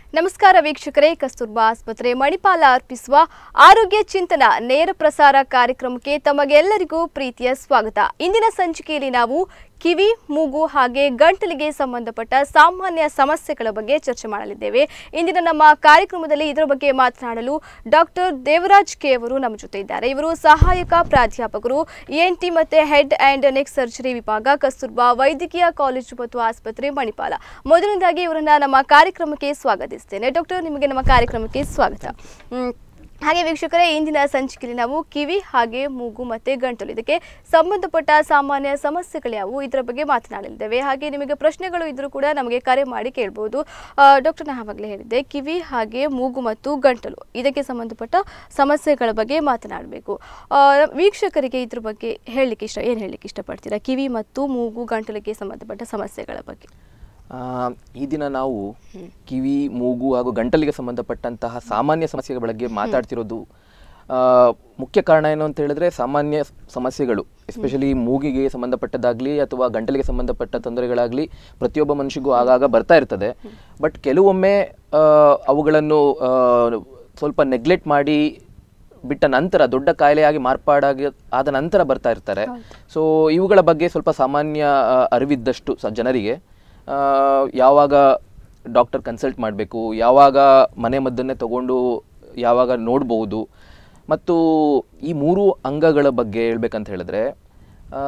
ನಮಸ್ಕಾರ ವೀಕ್ಷಕರೇ ಕಸ್ತೂರ್ಬಾ ಆಸ್ಪತ್ರೆ ಮಣಿಪಾಲ ಅರ್ಪಿಸುವ ಆರೋಗ್ಯ ಚಿಂತನ ನೇರ ಪ್ರಸಾರ ಕಾರ್ಯಕ್ರಮಕ್ಕೆ ತಮಗೆಲ್ಲರಿಗೂ ಪ್ರೀತಿಯ ಸ್ವಾಗತ ಇಂದಿನ ಸಂಚಿಕೆಯಲ್ಲಿ ನಾವು ಕಿವಿ ಮೂಗು ಹಾಗೆ ಗಂಟಲಿಗೆ ಸಂಬಂಧಪಟ್ಟ ಸಾಮಾನ್ಯ ಸಮಸ್ಯೆಗಳ ಬಗ್ಗೆ ಚರ್ಚೆ ಮಾಡಲಿದ್ದೇವೆ ಇಂದಿನ ನಮ್ಮ ಕಾರ್ಯಕ್ರಮದಲ್ಲಿ ಇದರ ಬಗ್ಗೆ ಮಾತನಾಡಲು ಡಾಕ್ಟರ್ ದೇವರಾಜ್ ಕೆ ಅವರು ನಮ್ಮ ಜೊತೆ ಇದ್ದಾರೆ ಇವರು ಸಹಾಯಕ ಪ್ರಾಧ್ಯಾಪಕರು ಎನ್ ಟಿ ಮತ್ತೆ ಹೆಡ್ ಆ್ಯಂಡ್ ನೆಕ್ ಸರ್ಜರಿ ವಿಭಾಗ ಕಸ್ತೂರ್ಬಾ ವೈದ್ಯಕೀಯ ಕಾಲೇಜು ಮತ್ತು ಆಸ್ಪತ್ರೆ ಮಣಿಪಾಲ ಮೊದಲನೇದಾಗಿ ಇವರನ್ನ ನಮ್ಮ ಕಾರ್ಯಕ್ರಮಕ್ಕೆ ಸ್ವಾಗತಿಸ್ತೇನೆ ಡಾಕ್ಟರ್ ನಿಮಗೆ ನಮ್ಮ ಕಾರ್ಯಕ್ರಮಕ್ಕೆ ಸ್ವಾಗತ ಹ್ಮ್. ಹಾಗೆ ವೀಕ್ಷಕರೇ ಇಂದಿನ ಸಂಚಿಕೆಯಲ್ಲಿ ನಾವು ಕಿವಿ ಹಾಗೆ ಮೂಗು ಮತ್ತೆ ಗಂಟಲು ಇದಕ್ಕೆ ಸಂಬಂಧಪಟ್ಟ ಸಾಮಾನ್ಯ ಸಮಸ್ಯೆಗಳ್ಯಾವು ಇದರ ಬಗ್ಗೆ ಮಾತನಾಡಲಿದ್ದೇವೆ ಹಾಗೆ ನಿಮಗೆ ಪ್ರಶ್ನೆಗಳು ಇದ್ರೂ ಕೂಡ ನಮಗೆ ಕರೆ ಮಾಡಿ ಕೇಳ್ಬೋದು ಡಾಕ್ಟರ್ ನಾನು ಆವಾಗಲೇ ಹೇಳಿದ್ದೆ ಕಿವಿ ಹಾಗೆ ಮೂಗು ಮತ್ತು ಗಂಟಲು ಇದಕ್ಕೆ ಸಂಬಂಧಪಟ್ಟ ಸಮಸ್ಯೆಗಳ ಬಗ್ಗೆ ಮಾತನಾಡಬೇಕು ವೀಕ್ಷಕರಿಗೆ ಇದ್ರ ಬಗ್ಗೆ ಹೇಳಲಿಕ್ಕೆ ಇಷ್ಟ ಏನು ಹೇಳಲಿಕ್ಕೆ ಇಷ್ಟಪಡ್ತೀರಾ ಕಿವಿ ಮತ್ತು ಮೂಗು ಗಂಟಲಿಗೆ ಸಂಬಂಧಪಟ್ಟ ಸಮಸ್ಯೆಗಳ ಬಗ್ಗೆ ಆ, ಈ ದಿನ ನಾವು ಕಿವಿ ಮೂಗು ಹಾಗೂ ಗಂಟಲಿಗೆ ಸಂಬಂಧಪಟ್ಟಂತಹ ಸಾಮಾನ್ಯ ಸಮಸ್ಯೆಗಳ ಬಗ್ಗೆ ಮಾತಾಡ್ತಿರೋದು ಆ, ಮುಖ್ಯ ಕಾರಣ ಏನು ಅಂತ ಹೇಳಿದ್ರೆ ಸಾಮಾನ್ಯ ಸ್- ಸಮಸ್ಯೆಗಳು ಎಸ್ಪೆಷಲಿ ಮೂಗಿಗೆ ಸಂಬಂಧಪಟ್ಟದಾಗ್ಲಿ ಅಥವಾ ಗಂಟಲಿಗೆ ಸಂಬಂಧಪಟ್ಟ ತೊಂದರೆಗಳಾಗ್ಲಿ ಪ್ರತಿಯೊಬ್ಬ ಮನುಷ್ಯಗೂ ಆಗಾಗ ಬರ್ತಾ ಇರ್ತದೆ ಬಟ್ ಕೆಲವೊಮ್ಮೆ ಆ, ಅವುಗಳನ್ನು ಆ, ಸ್ವಲ್ಪ ನೆಗ್ಲೆಕ್ಟ್ ಮಾಡಿ ಬಿಟ್ಟ ನಂತರ ದೊಡ್ಡ ಕಾಯಿಲೆಯಾಗಿ ಮಾರ್ಪಾಡಾಗಿ ಆದ ನಂತರ ಬರ್ತಾ ಇರ್ತಾರೆ ಸೊ ಇವುಗಳ ಬಗ್ಗೆ ಸ್ವಲ್ಪ ಸಾಮಾನ್ಯ ಆ, ಅರಿವಿದ್ದಷ್ಟು ಸ ಜನರಿಗೆ ಆ, ಯಾವಾಗ ಡಾಕ್ಟರ್ ಕನ್ಸಲ್ಟ್ ಮಾಡಬೇಕು ಯಾವಾಗ ಮನೆ ಮದ್ದನ್ನೇ ತಗೊಂಡು ಯಾವಾಗ ನೋಡ್ಬೋದು ಮತ್ತು ಈ ಮೂರು ಅಂಗಗಳ ಬಗ್ಗೆ ಹೇಳ್ಬೇಕಂತ ಹೇಳಿದ್ರೆ ಆ,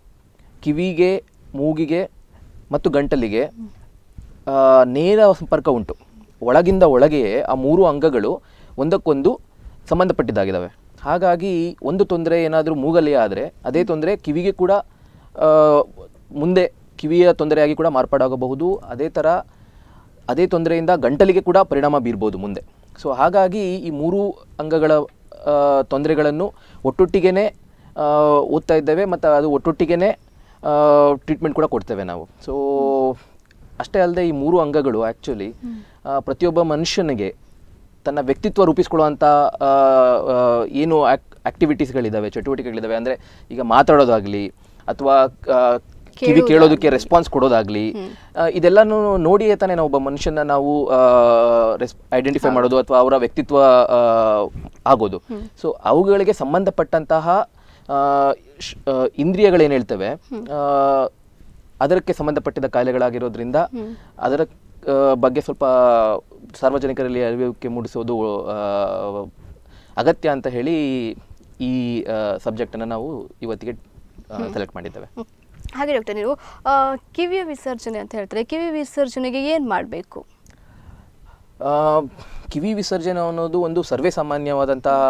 ಕಿವಿಗೆ ಮೂಗಿಗೆ ಮತ್ತು ಗಂಟಲಿಗೆ ಆ, ನೇರ ಸಂಪರ್ಕ ಉಂಟು ಒಳಗಿಂದ ಒಳಗೆಯೇ ಆ ಮೂರು ಅಂಗಗಳು ಒಂದಕ್ಕೊಂದು ಸಂಬಂಧಪಟ್ಟಿದ್ದಾಗಿದ್ದಾವೆ ಹಾಗಾಗಿ ಒಂದು ತೊಂದರೆ ಏನಾದರೂ ಮೂಗಲ್ಲಿ ಆದರೆ ಅದೇ ತೊಂದರೆ ಕಿವಿಗೆ ಕೂಡ ಆ, ಮುಂದೆ ಕಿವಿಯ ತೊಂದರೆಯಾಗಿ ಕೂಡ ಮಾರ್ಪಾಡಾಗಬಹುದು ಅದೇ ಥರ ಅದೇ ತೊಂದರೆಯಿಂದ ಗಂಟಲಿಗೆ ಕೂಡ ಪರಿಣಾಮ ಬೀರ್ಬೋದು ಮುಂದೆ ಸೊ ಹಾಗಾಗಿ ಈ ಮೂರು ಅಂಗಗಳ ಆ, ತೊಂದರೆಗಳನ್ನು ಒಟ್ಟೊಟ್ಟಿಗೆನೇ ಆ, ಓದ್ತಾ ಇದ್ದೇವೆ ಮತ್ತು ಅದು ಒಟ್ಟೊಟ್ಟಿಗೆನೇ ಟ್ರೀಟ್ಮೆಂಟ್ ಕೂಡ ಕೊಡ್ತೇವೆ ನಾವು ಸೊ ಅಷ್ಟೇ ಅಲ್ಲದೆ ಈ ಮೂರು ಅಂಗಗಳು ಆ್ಯಕ್ಚುಲಿ ಪ್ರತಿಯೊಬ್ಬ ಮನುಷ್ಯನಿಗೆ ತನ್ನ ವ್ಯಕ್ತಿತ್ವ ರೂಪಿಸ್ಕೊಳ್ಳುವಂಥ ಆ, ಆ, ಏನು ಆಕ್ ಆಕ್ಟಿವಿಟೀಸ್ಗಳಿದ್ದಾವೆ ಚಟುವಟಿಕೆಗಳಿದ್ದಾವೆ ಅಂದರೆ ಈಗ ಮಾತಾಡೋದಾಗಲಿ ಅಥವಾ ಕಿವಿ ಕೇಳೋದಕ್ಕೆ ರೆಸ್ಪಾನ್ಸ್ ಕೊಡೋದಾಗ್ಲಿ ಆ, ಇದೆಲ್ಲನೂ ನೋಡಿಯೇ ತಾನೇ ನಾವು ಒಬ್ಬ ಮನುಷ್ಯನ ನಾವು ಐಡೆಂಟಿಫೈ ಮಾಡೋದು ಅಥವಾ ಅವರ ವ್ಯಕ್ತಿತ್ವ ಆ, ಆಗೋದು ಸೊ ಅವುಗಳಿಗೆ ಸಂಬಂಧಪಟ್ಟಂತಹ ಆ, ಶ್- ಆ, ಇಂದ್ರಿಯಗಳೇನು ಹೇಳ್ತೇವೆ ಆ, ಅದಕ್ಕೆ ಸಂಬಂಧಪಟ್ಟಿದ ಕಾಯಿಲೆಗಳಾಗಿರೋದ್ರಿಂದ ಅದರ ಆ, ಬಗ್ಗೆ ಸ್ವಲ್ಪ ಸಾರ್ವಜನಿಕರಲ್ಲಿ ಅರಿವಿಕೆ ಮೂಡಿಸೋದು ಆ, ಅಗತ್ಯ ಅಂತ ಹೇಳಿ ಈ ಸಬ್ಜೆಕ್ಟನ್ನು ನಾವು ಇವತ್ತಿಗೆ ಸೆಲೆಕ್ಟ್ ಮಾಡಿದ್ದೇವೆ ಹ್ಮ್. ಹಾಗೆ ಡಾಕ್ಟರ್ ನೀವು ಆ, ಕಿವಿಯ ವಿಸರ್ಜನೆ ಅಂತ ಹೇಳ್ತಾರೆ ಕಿವಿ ವಿಸರ್ಜನೆಗೆ ಏನು ಮಾಡಬೇಕು ಆ, ಕಿವಿ ವಿಸರ್ಜನೆ ಅನ್ನೋದು ಒಂದು ಸರ್ವೇ ಸಾಮಾನ್ಯವಾದಂತಹ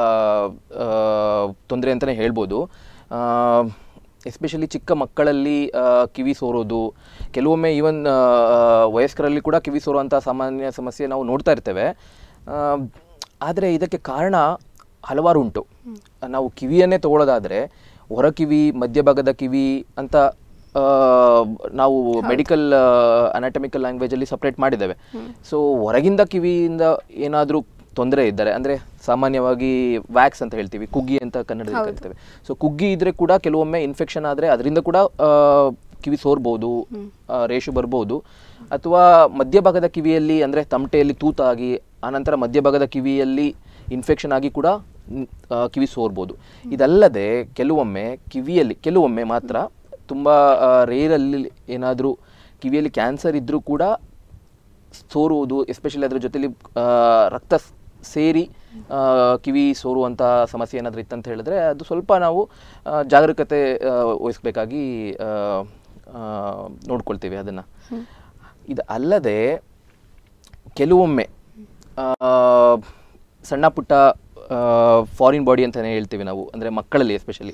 ತೊಂದರೆ ಅಂತಲೇ ಹೇಳ್ಬೋದು ಎಸ್ಪೆಷಲಿ ಚಿಕ್ಕ ಮಕ್ಕಳಲ್ಲಿ ಆ, ಕಿವಿ ಸೋರೋದು ಕೆಲವೊಮ್ಮೆ ಈವನ್ ವಯಸ್ಕರಲ್ಲಿ ಕೂಡ ಕಿವಿ ಸೋರುವಂಥ ಸಾಮಾನ್ಯ ಸಮಸ್ಯೆ ನಾವು ನೋಡ್ತಾ ಇರ್ತೇವೆ ಆದರೆ ಇದಕ್ಕೆ ಕಾರಣ ಹಲವಾರು ಉಂಟು ನಾವು ಕಿವಿಯನ್ನೇ ತಗೊಳ್ಳೋದಾದರೆ ಹೊರ ಕಿವಿ ಮಧ್ಯಭಾಗದ ಕಿವಿ ಅಂತ ಆ, ನಾವು ಮೆಡಿಕಲ್ ಅನಾಟಮಿಕಲ್ ಲ್ಯಾಂಗ್ವೇಜಲ್ಲಿ ಸಪ್ರೇಟ್ ಮಾಡಿದ್ದೇವೆ ಸೊ ಹೊರಗಿಂದ ಕಿವಿಯಿಂದ ಏನಾದರೂ ತೊಂದರೆ ಇದ್ದರೆ ಅಂದರೆ ಸಾಮಾನ್ಯವಾಗಿ ವ್ಯಾಕ್ಸ್ ಅಂತ ಹೇಳ್ತೀವಿ ಕುಗ್ಗಿ ಅಂತ ಕನ್ನಡದಲ್ಲಿ ಕರಿತೇವೆ ಸೊ ಕುಗ್ಗಿ ಇದ್ರೆ ಕೂಡ ಕೆಲವೊಮ್ಮೆ ಇನ್ಫೆಕ್ಷನ್ ಆದರೆ ಅದರಿಂದ ಕೂಡ ಆ, ಕಿವಿ ಸೋರ್ಬೋದು ಆ, ರೇಷು ಬರ್ಬೋದು ಅಥವಾ ಮಧ್ಯಭಾಗದ ಕಿವಿಯಲ್ಲಿ ಅಂದರೆ ತಮಟೆಯಲ್ಲಿ ತೂತಾಗಿ ಆನಂತರ ಮಧ್ಯಭಾಗದ ಕಿವಿಯಲ್ಲಿ ಇನ್ಫೆಕ್ಷನ್ ಆಗಿ ಕೂಡ ನ್- ಆ, ಕಿವಿ ಸೋರ್ಬೋದು ಇದಲ್ಲದೆ ಕೆಲವೊಮ್ಮೆ ಕಿವಿಯಲ್ಲಿ ಕೆಲವೊಮ್ಮೆ ಮಾತ್ರ ತುಂಬ ರೇರಲ್ಲಿ ಏನಾದರೂ ಕಿವಿಯಲ್ಲಿ ಕ್ಯಾನ್ಸರ್ ಇದ್ದರೂ ಕೂಡ ಸೋರುವುದು ಎಸ್ಪೆಷಲಿ ಅದರ ಜೊತೆಲಿ ಆ, ರಕ್ತ ಸ್- ಸೇರಿ ಆ, ಕಿವಿ ಸೋರುವಂಥ ಸಮಸ್ಯೆ ಏನಾದರೂ ಇತ್ತಂತ ಹೇಳಿದ್ರೆ ಅದು ಸ್ವಲ್ಪ ನಾವು ಆ, ಜಾಗರೂಕತೆ ಆ, ವಹಿಸ್ಬೇಕಾಗಿ ಆ, ಆ, ನೋಡ್ಕೊಳ್ತೀವಿ ಅದನ್ನು ಇದು ಅಲ್ಲದೆ ಕೆಲವೊಮ್ಮೆ ಆ, ಸಣ್ಣ ಪುಟ್ಟ ಫಾರಿನ್ ಬಾಡಿ ಅಂತಲೇ ಹೇಳ್ತೀವಿ ನಾವು ಅಂದರೆ ಮಕ್ಕಳಲ್ಲಿ ಎಸ್ಪೆಷಲಿ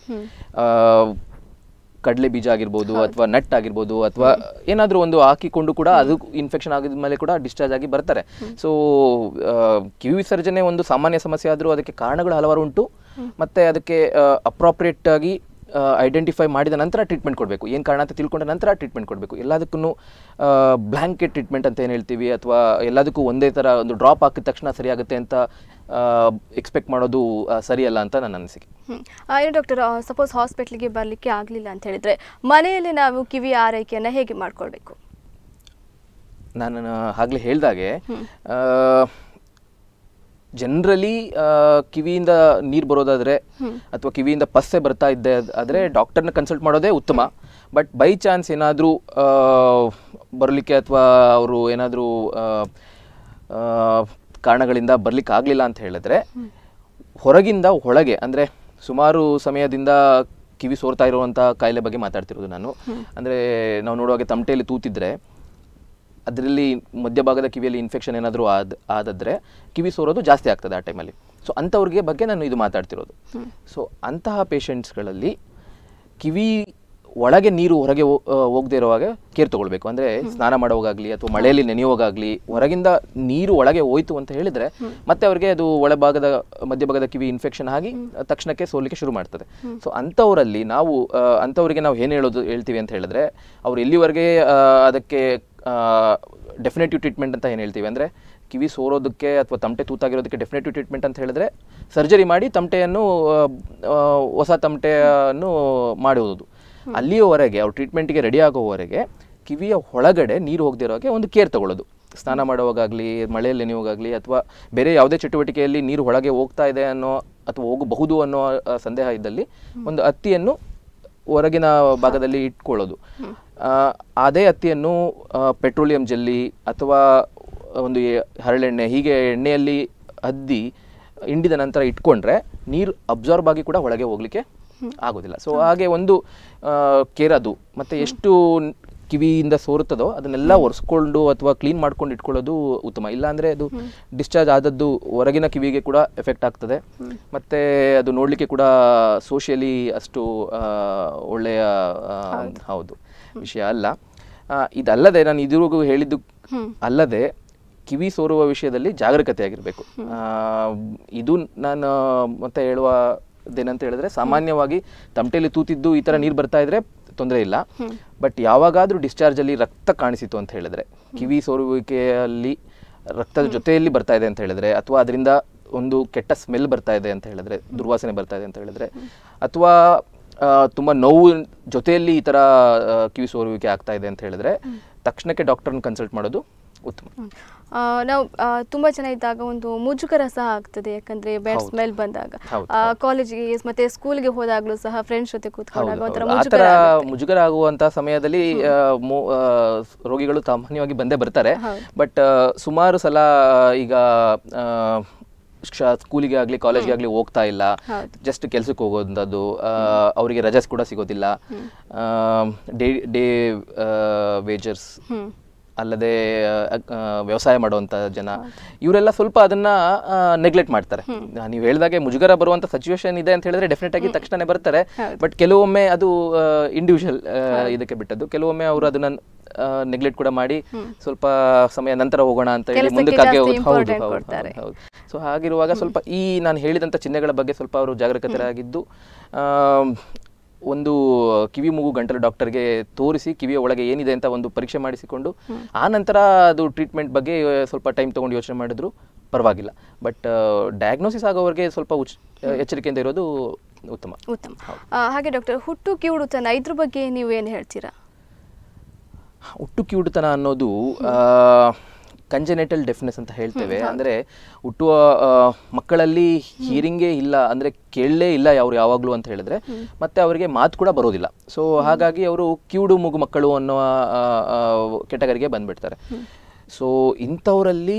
ಕಡಲೆ ಬೀಜ ಆಗಿರ್ಬೋದು ಅಥವಾ ನಟ್ ಆಗಿರ್ಬೋದು ಅಥವಾ ಏನಾದರೂ ಒಂದು ಹಾಕಿಕೊಂಡು ಕೂಡ ಅದು ಇನ್ಫೆಕ್ಷನ್ ಆಗಿದ ಮೇಲೆ ಕೂಡ ಡಿಸ್ಚಾರ್ಜ್ ಆಗಿ ಬರ್ತಾರೆ ಸೊ ಕಿವಿ ವಿಸರ್ಜನೆ ಒಂದು ಸಾಮಾನ್ಯ ಸಮಸ್ಯೆ ಆದರೂ ಅದಕ್ಕೆ ಕಾರಣಗಳು ಹಲವಾರು ಉಂಟು ಮತ್ತೆ ಅದಕ್ಕೆ ಅಪ್ರಾಪ್ರಿಯೇಟ್ ಆಗಿ ಐಡೆಂಟಿಫೈ ಮಾಡಿದ ನಂತರ ಟ್ರೀಟ್ಮೆಂಟ್ ಕೊಡಬೇಕು ಏನು ಕಾರಣ ಅಂತ ತಿಳ್ಕೊಂಡ ನಂತರ ಟ್ರೀಟ್ಮೆಂಟ್ ಕೊಡಬೇಕು ಎಲ್ಲದಕ್ಕೂ ಬ್ಲ್ಯಾಂಕೆಟ್ ಟ್ರೀಟ್ಮೆಂಟ್ ಅಂತ ಏನು ಹೇಳ್ತೀವಿ ಅಥವಾ ಎಲ್ಲದಕ್ಕೂ ಒಂದೇ ಥರ ಒಂದು ಡ್ರಾಪ್ ಹಾಕಿದ ತಕ್ಷಣ ಸರಿಯಾಗುತ್ತೆ ಅಂತ ಎಕ್ಸ್ಪೆಕ್ಟ್ ಮಾಡೋದು ಆ, ಸರಿಯಲ್ಲ ಅಂತ ನನ್ನ ಅನಿಸಿಕೆ ಹ್ಮ್. ಆ, ಏನು ಡಾಕ್ಟರ್ ಸಪೋಸ್ ಹಾಸ್ಪಿಟ್ಲಿಗೆ ಬರಲಿಕ್ಕೆ ಆಗಲಿಲ್ಲ ಅಂತ ಹೇಳಿದ್ರೆ ಮನೆಯಲ್ಲಿ ನಾವು ಕಿವಿ ಆರೈಕೆಯನ್ನು ಹೇಗೆ ಮಾಡ್ಕೊಳ್ಬೇಕು ನಾನು ಆಗ್ಲೇ ಹೇಳ್ದಾಗೆ ಜನರಲಿ ಕಿವಿಯಿಂದ ನೀರು ಬರೋದಾದ್ರೆ ಅಥವಾ ಕಿವಿಯಿಂದ ಪಸ್ಸೆ ಬರ್ತಾ ಇದ್ದೆ ಅದ್- ಆದ್ರೆ ಡಾಕ್ಟರ್ನ ಕನ್ಸಲ್ಟ್ ಮಾಡೋದೇ ಉತ್ತಮ ಬಟ್ ಬೈ ಚಾನ್ಸ್ ಏನಾದರೂ ಬರಲಿಕ್ಕೆ ಅಥವಾ ಅವರು ಏನಾದರೂ ಕಾರಣಗಳಿಂದ ಬರ್ಲಿಕ್ಕೆ ಆಗಲಿಲ್ಲ ಅಂತ ಹೇಳಿದ್ರೆ ಹೊರಗಿಂದ ಒಳಗೆ ಅಂದ್ರೆ ಸುಮಾರು ಸಮಯದಿಂದ ಕಿವಿ ಸೋರ್ತಾ ಇರುವಂಥ ಕಾಯಿಲೆ ಬಗ್ಗೆ ಮಾತಾಡ್ತಿರೋದು ನಾನು ಅಂದ್ರೆ ನಾವು ನೋಡುವಾಗ ತಮಟೆಯಲ್ಲಿ ತೂತಿದ್ರೆ ಅದರಲ್ಲಿ ಮಧ್ಯಭಾಗದ ಕಿವಿಯಲ್ಲಿ ಇನ್ಫೆಕ್ಷನ್ ಏನಾದರೂ ಆದ ಆದದ್ರೆ ಕಿವಿ ಸೋರೋದು ಜಾಸ್ತಿ ಆಗ್ತದೆ ಆ ಟೈಮಲ್ಲಿ ಸೊ ಅಂಥವ್ರಿಗೆ ಬಗ್ಗೆ ನಾನು ಇದು ಮಾತಾಡ್ತಿರೋದು ಸೊ ಅಂತಹ ಪೇಷಂಟ್ಸ್ಗಳಲ್ಲಿ ಕಿವಿ ಒಳಗೆ ನೀರು ಹೊರಗೆ ಹೋ- ಆ, ಹೋಗದೇ ಇರುವಾಗ ಕೇರ್ ತಗೊಳ್ಬೇಕು ಅಂದ್ರೆ ಸ್ನಾನ ಮಾಡುವಾಗಲಿ ಅಥವಾ ಮಳೆಯಲ್ಲಿ ನೆನೆಯುವಾಗಲಿ ಹೊರಗಿಂದ ನೀರು ಒಳಗೆ ಹೋಯ್ತು ಅಂತ ಹೇಳಿದ್ರೆ ಮತ್ತೆ ಅವರಿಗೆ ಅದು ಒಳಭಾಗದ ಮಧ್ಯಭಾಗದ ಕಿವಿ ಇನ್ಫೆಕ್ಷನ್ ಆಗಿ ತಕ್ಷಣಕ್ಕೆ ಸೋಲಿಕ್ಕೆ ಶುರು ಮಾಡ್ತದೆ ಸೊ ಅಂಥವರಲ್ಲಿ ನಾವು ಆ, ಅಂಥವರಿಗೆ ನಾವು ಏನು ಹೇಳೋದು ಹೇಳ್ತೀವಿ ಅಂತ ಹೇಳಿದ್ರೆ ಅವ್ರು ಎಲ್ಲಿವರೆಗೆ ಆ, ಅದಕ್ಕೆ ಡೆಫಿನೆಟಿವ್ ಟ್ರೀಟ್ಮೆಂಟ್ ಅಂತ ಏನು ಹೇಳ್ತೀವಿ ಅಂದರೆ ಕಿವಿ ಸೋರೋದಕ್ಕೆ ಅಥವಾ ತಮಟೆ ತೂತಾಗಿರೋದಕ್ಕೆ ಡೆಫಿನೆಟಿವ್ ಟ್ರೀಟ್ಮೆಂಟ್ ಅಂತ ಹೇಳಿದ್ರೆ ಸರ್ಜರಿ ಮಾಡಿ ತಮಟೆಯನ್ನು ಆ, ಆ, ಹೊಸ ತಮಟೆಯನ್ನು ಮಾಡುವುದು ಅಲ್ಲಿಯವರೆಗೆ ಅವ್ರು ಟ್ರೀಟ್ಮೆಂಟ್ಗೆ ರೆಡಿ ಆಗೋವರೆಗೆ ಕಿವಿಯ ಒಳಗಡೆ ನೀರು ಹೋಗದಿರೋ ಹಾಗೆ ಒಂದು ಕೇರ್ ತಗೊಳ್ಳೋದು ಸ್ನಾನ ಮಾಡುವಾಗಲಿ ಮಳೆಯಲ್ಲಿ ನೆನೆಯುವಾಗಲಿ ಅಥವಾ ಬೇರೆ ಯಾವುದೇ ಚಟುವಟಿಕೆಯಲ್ಲಿ ನೀರು ಒಳಗೆ ಹೋಗ್ತಾ ಇದೆ ಅನ್ನೋ ಅಥವಾ ಹೋಗಬಹುದು ಅನ್ನೋ ಆ, ಸಂದೇಹ ಇದ್ದಲ್ಲಿ ಒಂದು ಹತ್ತಿಯನ್ನು ಹೊರಗಿನ ಭಾಗದಲ್ಲಿ ಇಟ್ಕೊಳ್ಳೋದು ಆ, ಅದೇ ಹತ್ತಿಯನ್ನು ಪೆಟ್ರೋಲಿಯಂ ಜೆಲ್ಲಿ ಅಥವಾ ಒಂದು ಎ- ಹರಳೆಣ್ಣೆ ಹೀಗೆ ಎಣ್ಣೆಯಲ್ಲಿ ಅದ್ದಿ ಹಿಂಡಿದ ನಂತರ ಇಟ್ಕೊಂಡ್ರೆ ನೀರು ಅಬ್ಸಾರ್ಬ್ ಆಗಿ ಕೂಡ ಒಳಗೆ ಹೋಗ್ಲಿಕ್ಕೆ ಆಗೋದಿಲ್ಲ ಸೊ ಹಾಗೆ ಒಂದು ಕೇರ್ ಅದು ಮತ್ತೆ ಎಷ್ಟು ನ್- ಕಿವಿಯಿಂದ ಸೋರುತ್ತದೋ ಅದನ್ನೆಲ್ಲ ಒರೆಸ್ಕೊಂಡು ಅಥವಾ ಕ್ಲೀನ್ ಮಾಡ್ಕೊಂಡು ಇಟ್ಕೊಳ್ಳೋದು ಉತ್ತಮ ಇಲ್ಲಾಂದ್ರೆ ಅದು ಡಿಸ್ಚಾರ್ಜ್ ಆದದ್ದು ಹೊರಗಿನ ಕಿವಿಗೆ ಕೂಡ ಎಫೆಕ್ಟ್ ಆಗ್ತದೆ ಮತ್ತೆ ಅದು ನೋಡ್ಲಿಕ್ಕೆ ಕೂಡ ಸೋಷಿಯಲಿ ಅಷ್ಟು ಆ, ಒಳ್ಳೆಯ ಆ, ಹೌದು ವಿಷಯ ಅಲ್ಲ ಆ, ಇದಲ್ಲದೆ ನಾನು ಇದುವರೆಗೂ ಹೇಳಿದ್ದು ಅಲ್ಲದೆ ಕಿವಿ ಸೋರುವ ವಿಷಯದಲ್ಲಿ ಜಾಗರೂಕತೆಯಾಗಿರಬೇಕು ಇದು ನಾನು ಮತ್ತೆ ಹೇಳುವುದೇನಂತ ಹೇಳಿದ್ರೆ ಸಾಮಾನ್ಯವಾಗಿ ತಮಟೆಯಲ್ಲಿ ತೂತಿದ್ದು ಈ ಥರ ನೀರು ಬರ್ತಾ ಇದ್ರೆ ತೊಂದರೆ ಇಲ್ಲ ಬಟ್ ಯಾವಾಗಾದ್ರೂ ಡಿಸ್ಚಾರ್ಜ್ ಅಲ್ಲಿ ರಕ್ತ ಕಾಣಿಸಿತು ಅಂತ ಹೇಳಿದ್ರೆ ಕಿವಿ ಸೋರುವಿಕೆಯಲ್ಲಿ ರಕ್ತದ ಜೊತೆಯಲ್ಲಿ ಬರ್ತಾ ಇದೆ ಅಂತ ಹೇಳಿದ್ರೆ ಅಥವಾ ಅದರಿಂದ ಒಂದು ಕೆಟ್ಟ ಸ್ಮೆಲ್ ಬರ್ತಾ ಇದೆ ಅಂತ ಹೇಳಿದ್ರೆ ದುರ್ವಾಸನೆ ಬರ್ತಾ ಇದೆ ಅಂತ ಹೇಳಿದ್ರೆ ಅಥವಾ ಆ, ತುಂಬಾ ನೋವು ಜೊತೆಯಲ್ಲಿ ಈ ತರ ಆ, ಕಿವಿ ಸೋರುವಿಕೆ ಆಗ್ತಾ ಇದೆ ಅಂತ ಹೇಳಿದ್ರೆ ತಕ್ಷಣಕ್ಕೆ ಡಾಕ್ಟರ್ನ ಕನ್ಸಲ್ಟ್ ಮಾಡೋದು ಉತ್ತಮ ಆ, ನಾವು ಆ, ತುಂಬಾ ಜನ ಇದ್ದಾಗ ಒಂದು ಮುಜುಗರ ಸಹ ಆಗ್ತದೆ ಯಾಕಂದ್ರೆ ಬ್ಯಾಡ್ ಹೌದು. ಸ್ಮೆಲ್ ಬಂದಾಗ ಹೌದು, ಆ, ಕಾಲೇಜಿಗೆ ಮತ್ತೆ ಸ್ಕೂಲ್ಗೆ ಹೋದಾಗ್ಲೂ ಸಹ ಫ್ರೆಂಡ್ಸ್ ಜೊತೆ ಕೂತ್ಕೊಂಡಾಗ ಹೌದು, ಒಂಥರ ಹೌದು. ಆ ಮುಜುಗರ ಥರ ಆಗುತ್ತೆ. ಮುಜುಗರ ಆಗುವಂತ ಸಮಯದಲ್ಲಿ ಆ, ಮು- ಆ, ಸ್- ರೋಗಿಗಳು ಸಾಮಾನ್ಯವಾಗಿ ಬಂದೇ ಬರ್ತಾರೆ ಹೌದು. ಬಟ್ ಸುಮಾರು ಸಲ ಈಗ ಆ, ಶ- ಸ್ಕೂಲಿಗೆ ಆಗಲಿ ಕಾಲೇಜ್ಗೆ ಆಗಲಿ ಹೋಗ್ತಾ ಇಲ್ಲ ಹೌದು. ಜಸ್ಟ್ ಕೆಲ್ಸಕ್ಕೆ ಹೋಗೋದು ಅವರಿಗೆ ರಜಸ್ ಕೂಡ ಸಿಗೋದಿಲ್ಲ ಡೇ ಡೇ ವೇಜರ್ಸ್ ಹ್ಮ್ ಅಲ್ಲದೆ ಆ, ಆ, ವ್ಯವಸಾಯ ಮಾಡುವಂತ ಜನ ಇವರೆಲ್ಲ ಸ್ವಲ್ಪ ಅದನ್ನ ನೆಗ್ಲೆಕ್ಟ್ ಮಾಡ್ತಾರೆ ನೀವು ಹೇಳಿದಾಗೆ ಮುಜುಗರ ಬರುವಂತ ಸಿಚುವೇಶನ್ ಇದೆ ಅಂತ ಹೇಳಿದ್ರೆ ಡೆಫಿನೆಟ್ ಆಗಿ ತಕ್ಷಣನೇ ಬರ್ತಾರೆ ಬಟ್ ಕೆಲವೊಮ್ಮೆ ಅದು ಇಂಡಿವಿಜುವಲ್ ಇದಕ್ಕೆ ಬಿಟ್ಟದ್ದು ಕೆಲವೊಮ್ಮೆ ಅವರು ಅದನ್ನ ನೆಗ್ಲೆಕ್ಟ್ ಕೂಡ ಮಾಡಿ ಸ್ವಲ್ಪ ಸಮಯ ನಂತರ ಹೋಗೋಣ ಅಂತ ಹೇಳಿ ಕೆಲಸಕ್ಕೆ ಮುಂದಕ್ಕಾಗಿ ಜಾಸ್ತಿ ಹೋಗೋದು. ಹೌದು important ಹೌದು ಕೊಡ್ತಾರೆ. ಹೌದು ಸೊ ಹಾಗಿರುವಾಗ ಸ್ವಲ್ಪ ಈ ನಾನು ಹೇಳಿದಂತ ಚಿಹ್ನೆಗಳ ಬಗ್ಗೆ ಸ್ವಲ್ಪ ಅವರು ಜಾಗರೂಕತರಾಗಿದ್ದು ಆ, ಒಂದು ಕಿವಿ ಮೂಗು ಗಂಟಲು ಡಾಕ್ಟರ್ಗೆ ತೋರಿಸಿ ಕಿವಿಯ ಒಳಗೆ ಏನಿದೆ ಅಂತ ಒಂದು ಪರೀಕ್ಷೆ ಮಾಡಿಸಿಕೊಂಡು ಆ ನಂತರ ಅದು ಟ್ರೀಟ್ಮೆಂಟ್ ಬಗ್ಗೆ ಆ, ಸ್ವಲ್ಪ ಟೈಮ್ ತಗೊಂಡು ಯೋಚನೆ ಮಾಡಿದ್ರು ಪರವಾಗಿಲ್ಲ ಬಟ್ ಡಯಾಗ್ನೋಸಿಸ್ ಆಗೋವರೆಗೆ ಸ್ವಲ್ಪ ಉಚ್ ಎಚ್ಚರಿಕೆಯಿಂದ ಇರೋದು ಉತ್ತಮ ಉತ್ತಮ ಆ, ಹಾಗೆ ಡಾಕ್ಟರ್ ಹುಟ್ಟು ಕಿವುಡುತನ ಇದ್ರ ಬಗ್ಗೆ ನೀವು ಏನು ಹೇಳ್ತೀರಾ ಹುಟ್ಟು ಕಿವುಡುತನ ಅನ್ನೋದು ಕಂಜೆನೆಟಲ್ ಡೆಫ್ನೆಸ್ ಅಂತ ಹೇಳ್ತೇವೆ ಅಂದ್ರೆ ಹುಟ್ಟುವ ಆ, ಮಕ್ಕಳಲ್ಲಿ ಹಿಯರಿಂಗೇ ಇಲ್ಲ ಅಂದ್ರೆ ಕೇಳಲೇ ಇಲ್ಲ ಅವ್ರು ಯಾವಾಗ್ಲೂ ಅಂತ ಹೇಳಿದ್ರೆ ಮತ್ತೆ ಅವರಿಗೆ ಮಾತು ಕೂಡ ಬರೋದಿಲ್ಲ ಸೊ ಹಾಗಾಗಿ ಅವರು ಕಿವುಡು ಮೂಗು ಮಕ್ಕಳು ಅನ್ನೋ ಕೆಟಗರಿಗೆ ಬಂದ್ಬಿಡ್ತಾರೆ ಸೊ ಇಂಥವರಲ್ಲಿ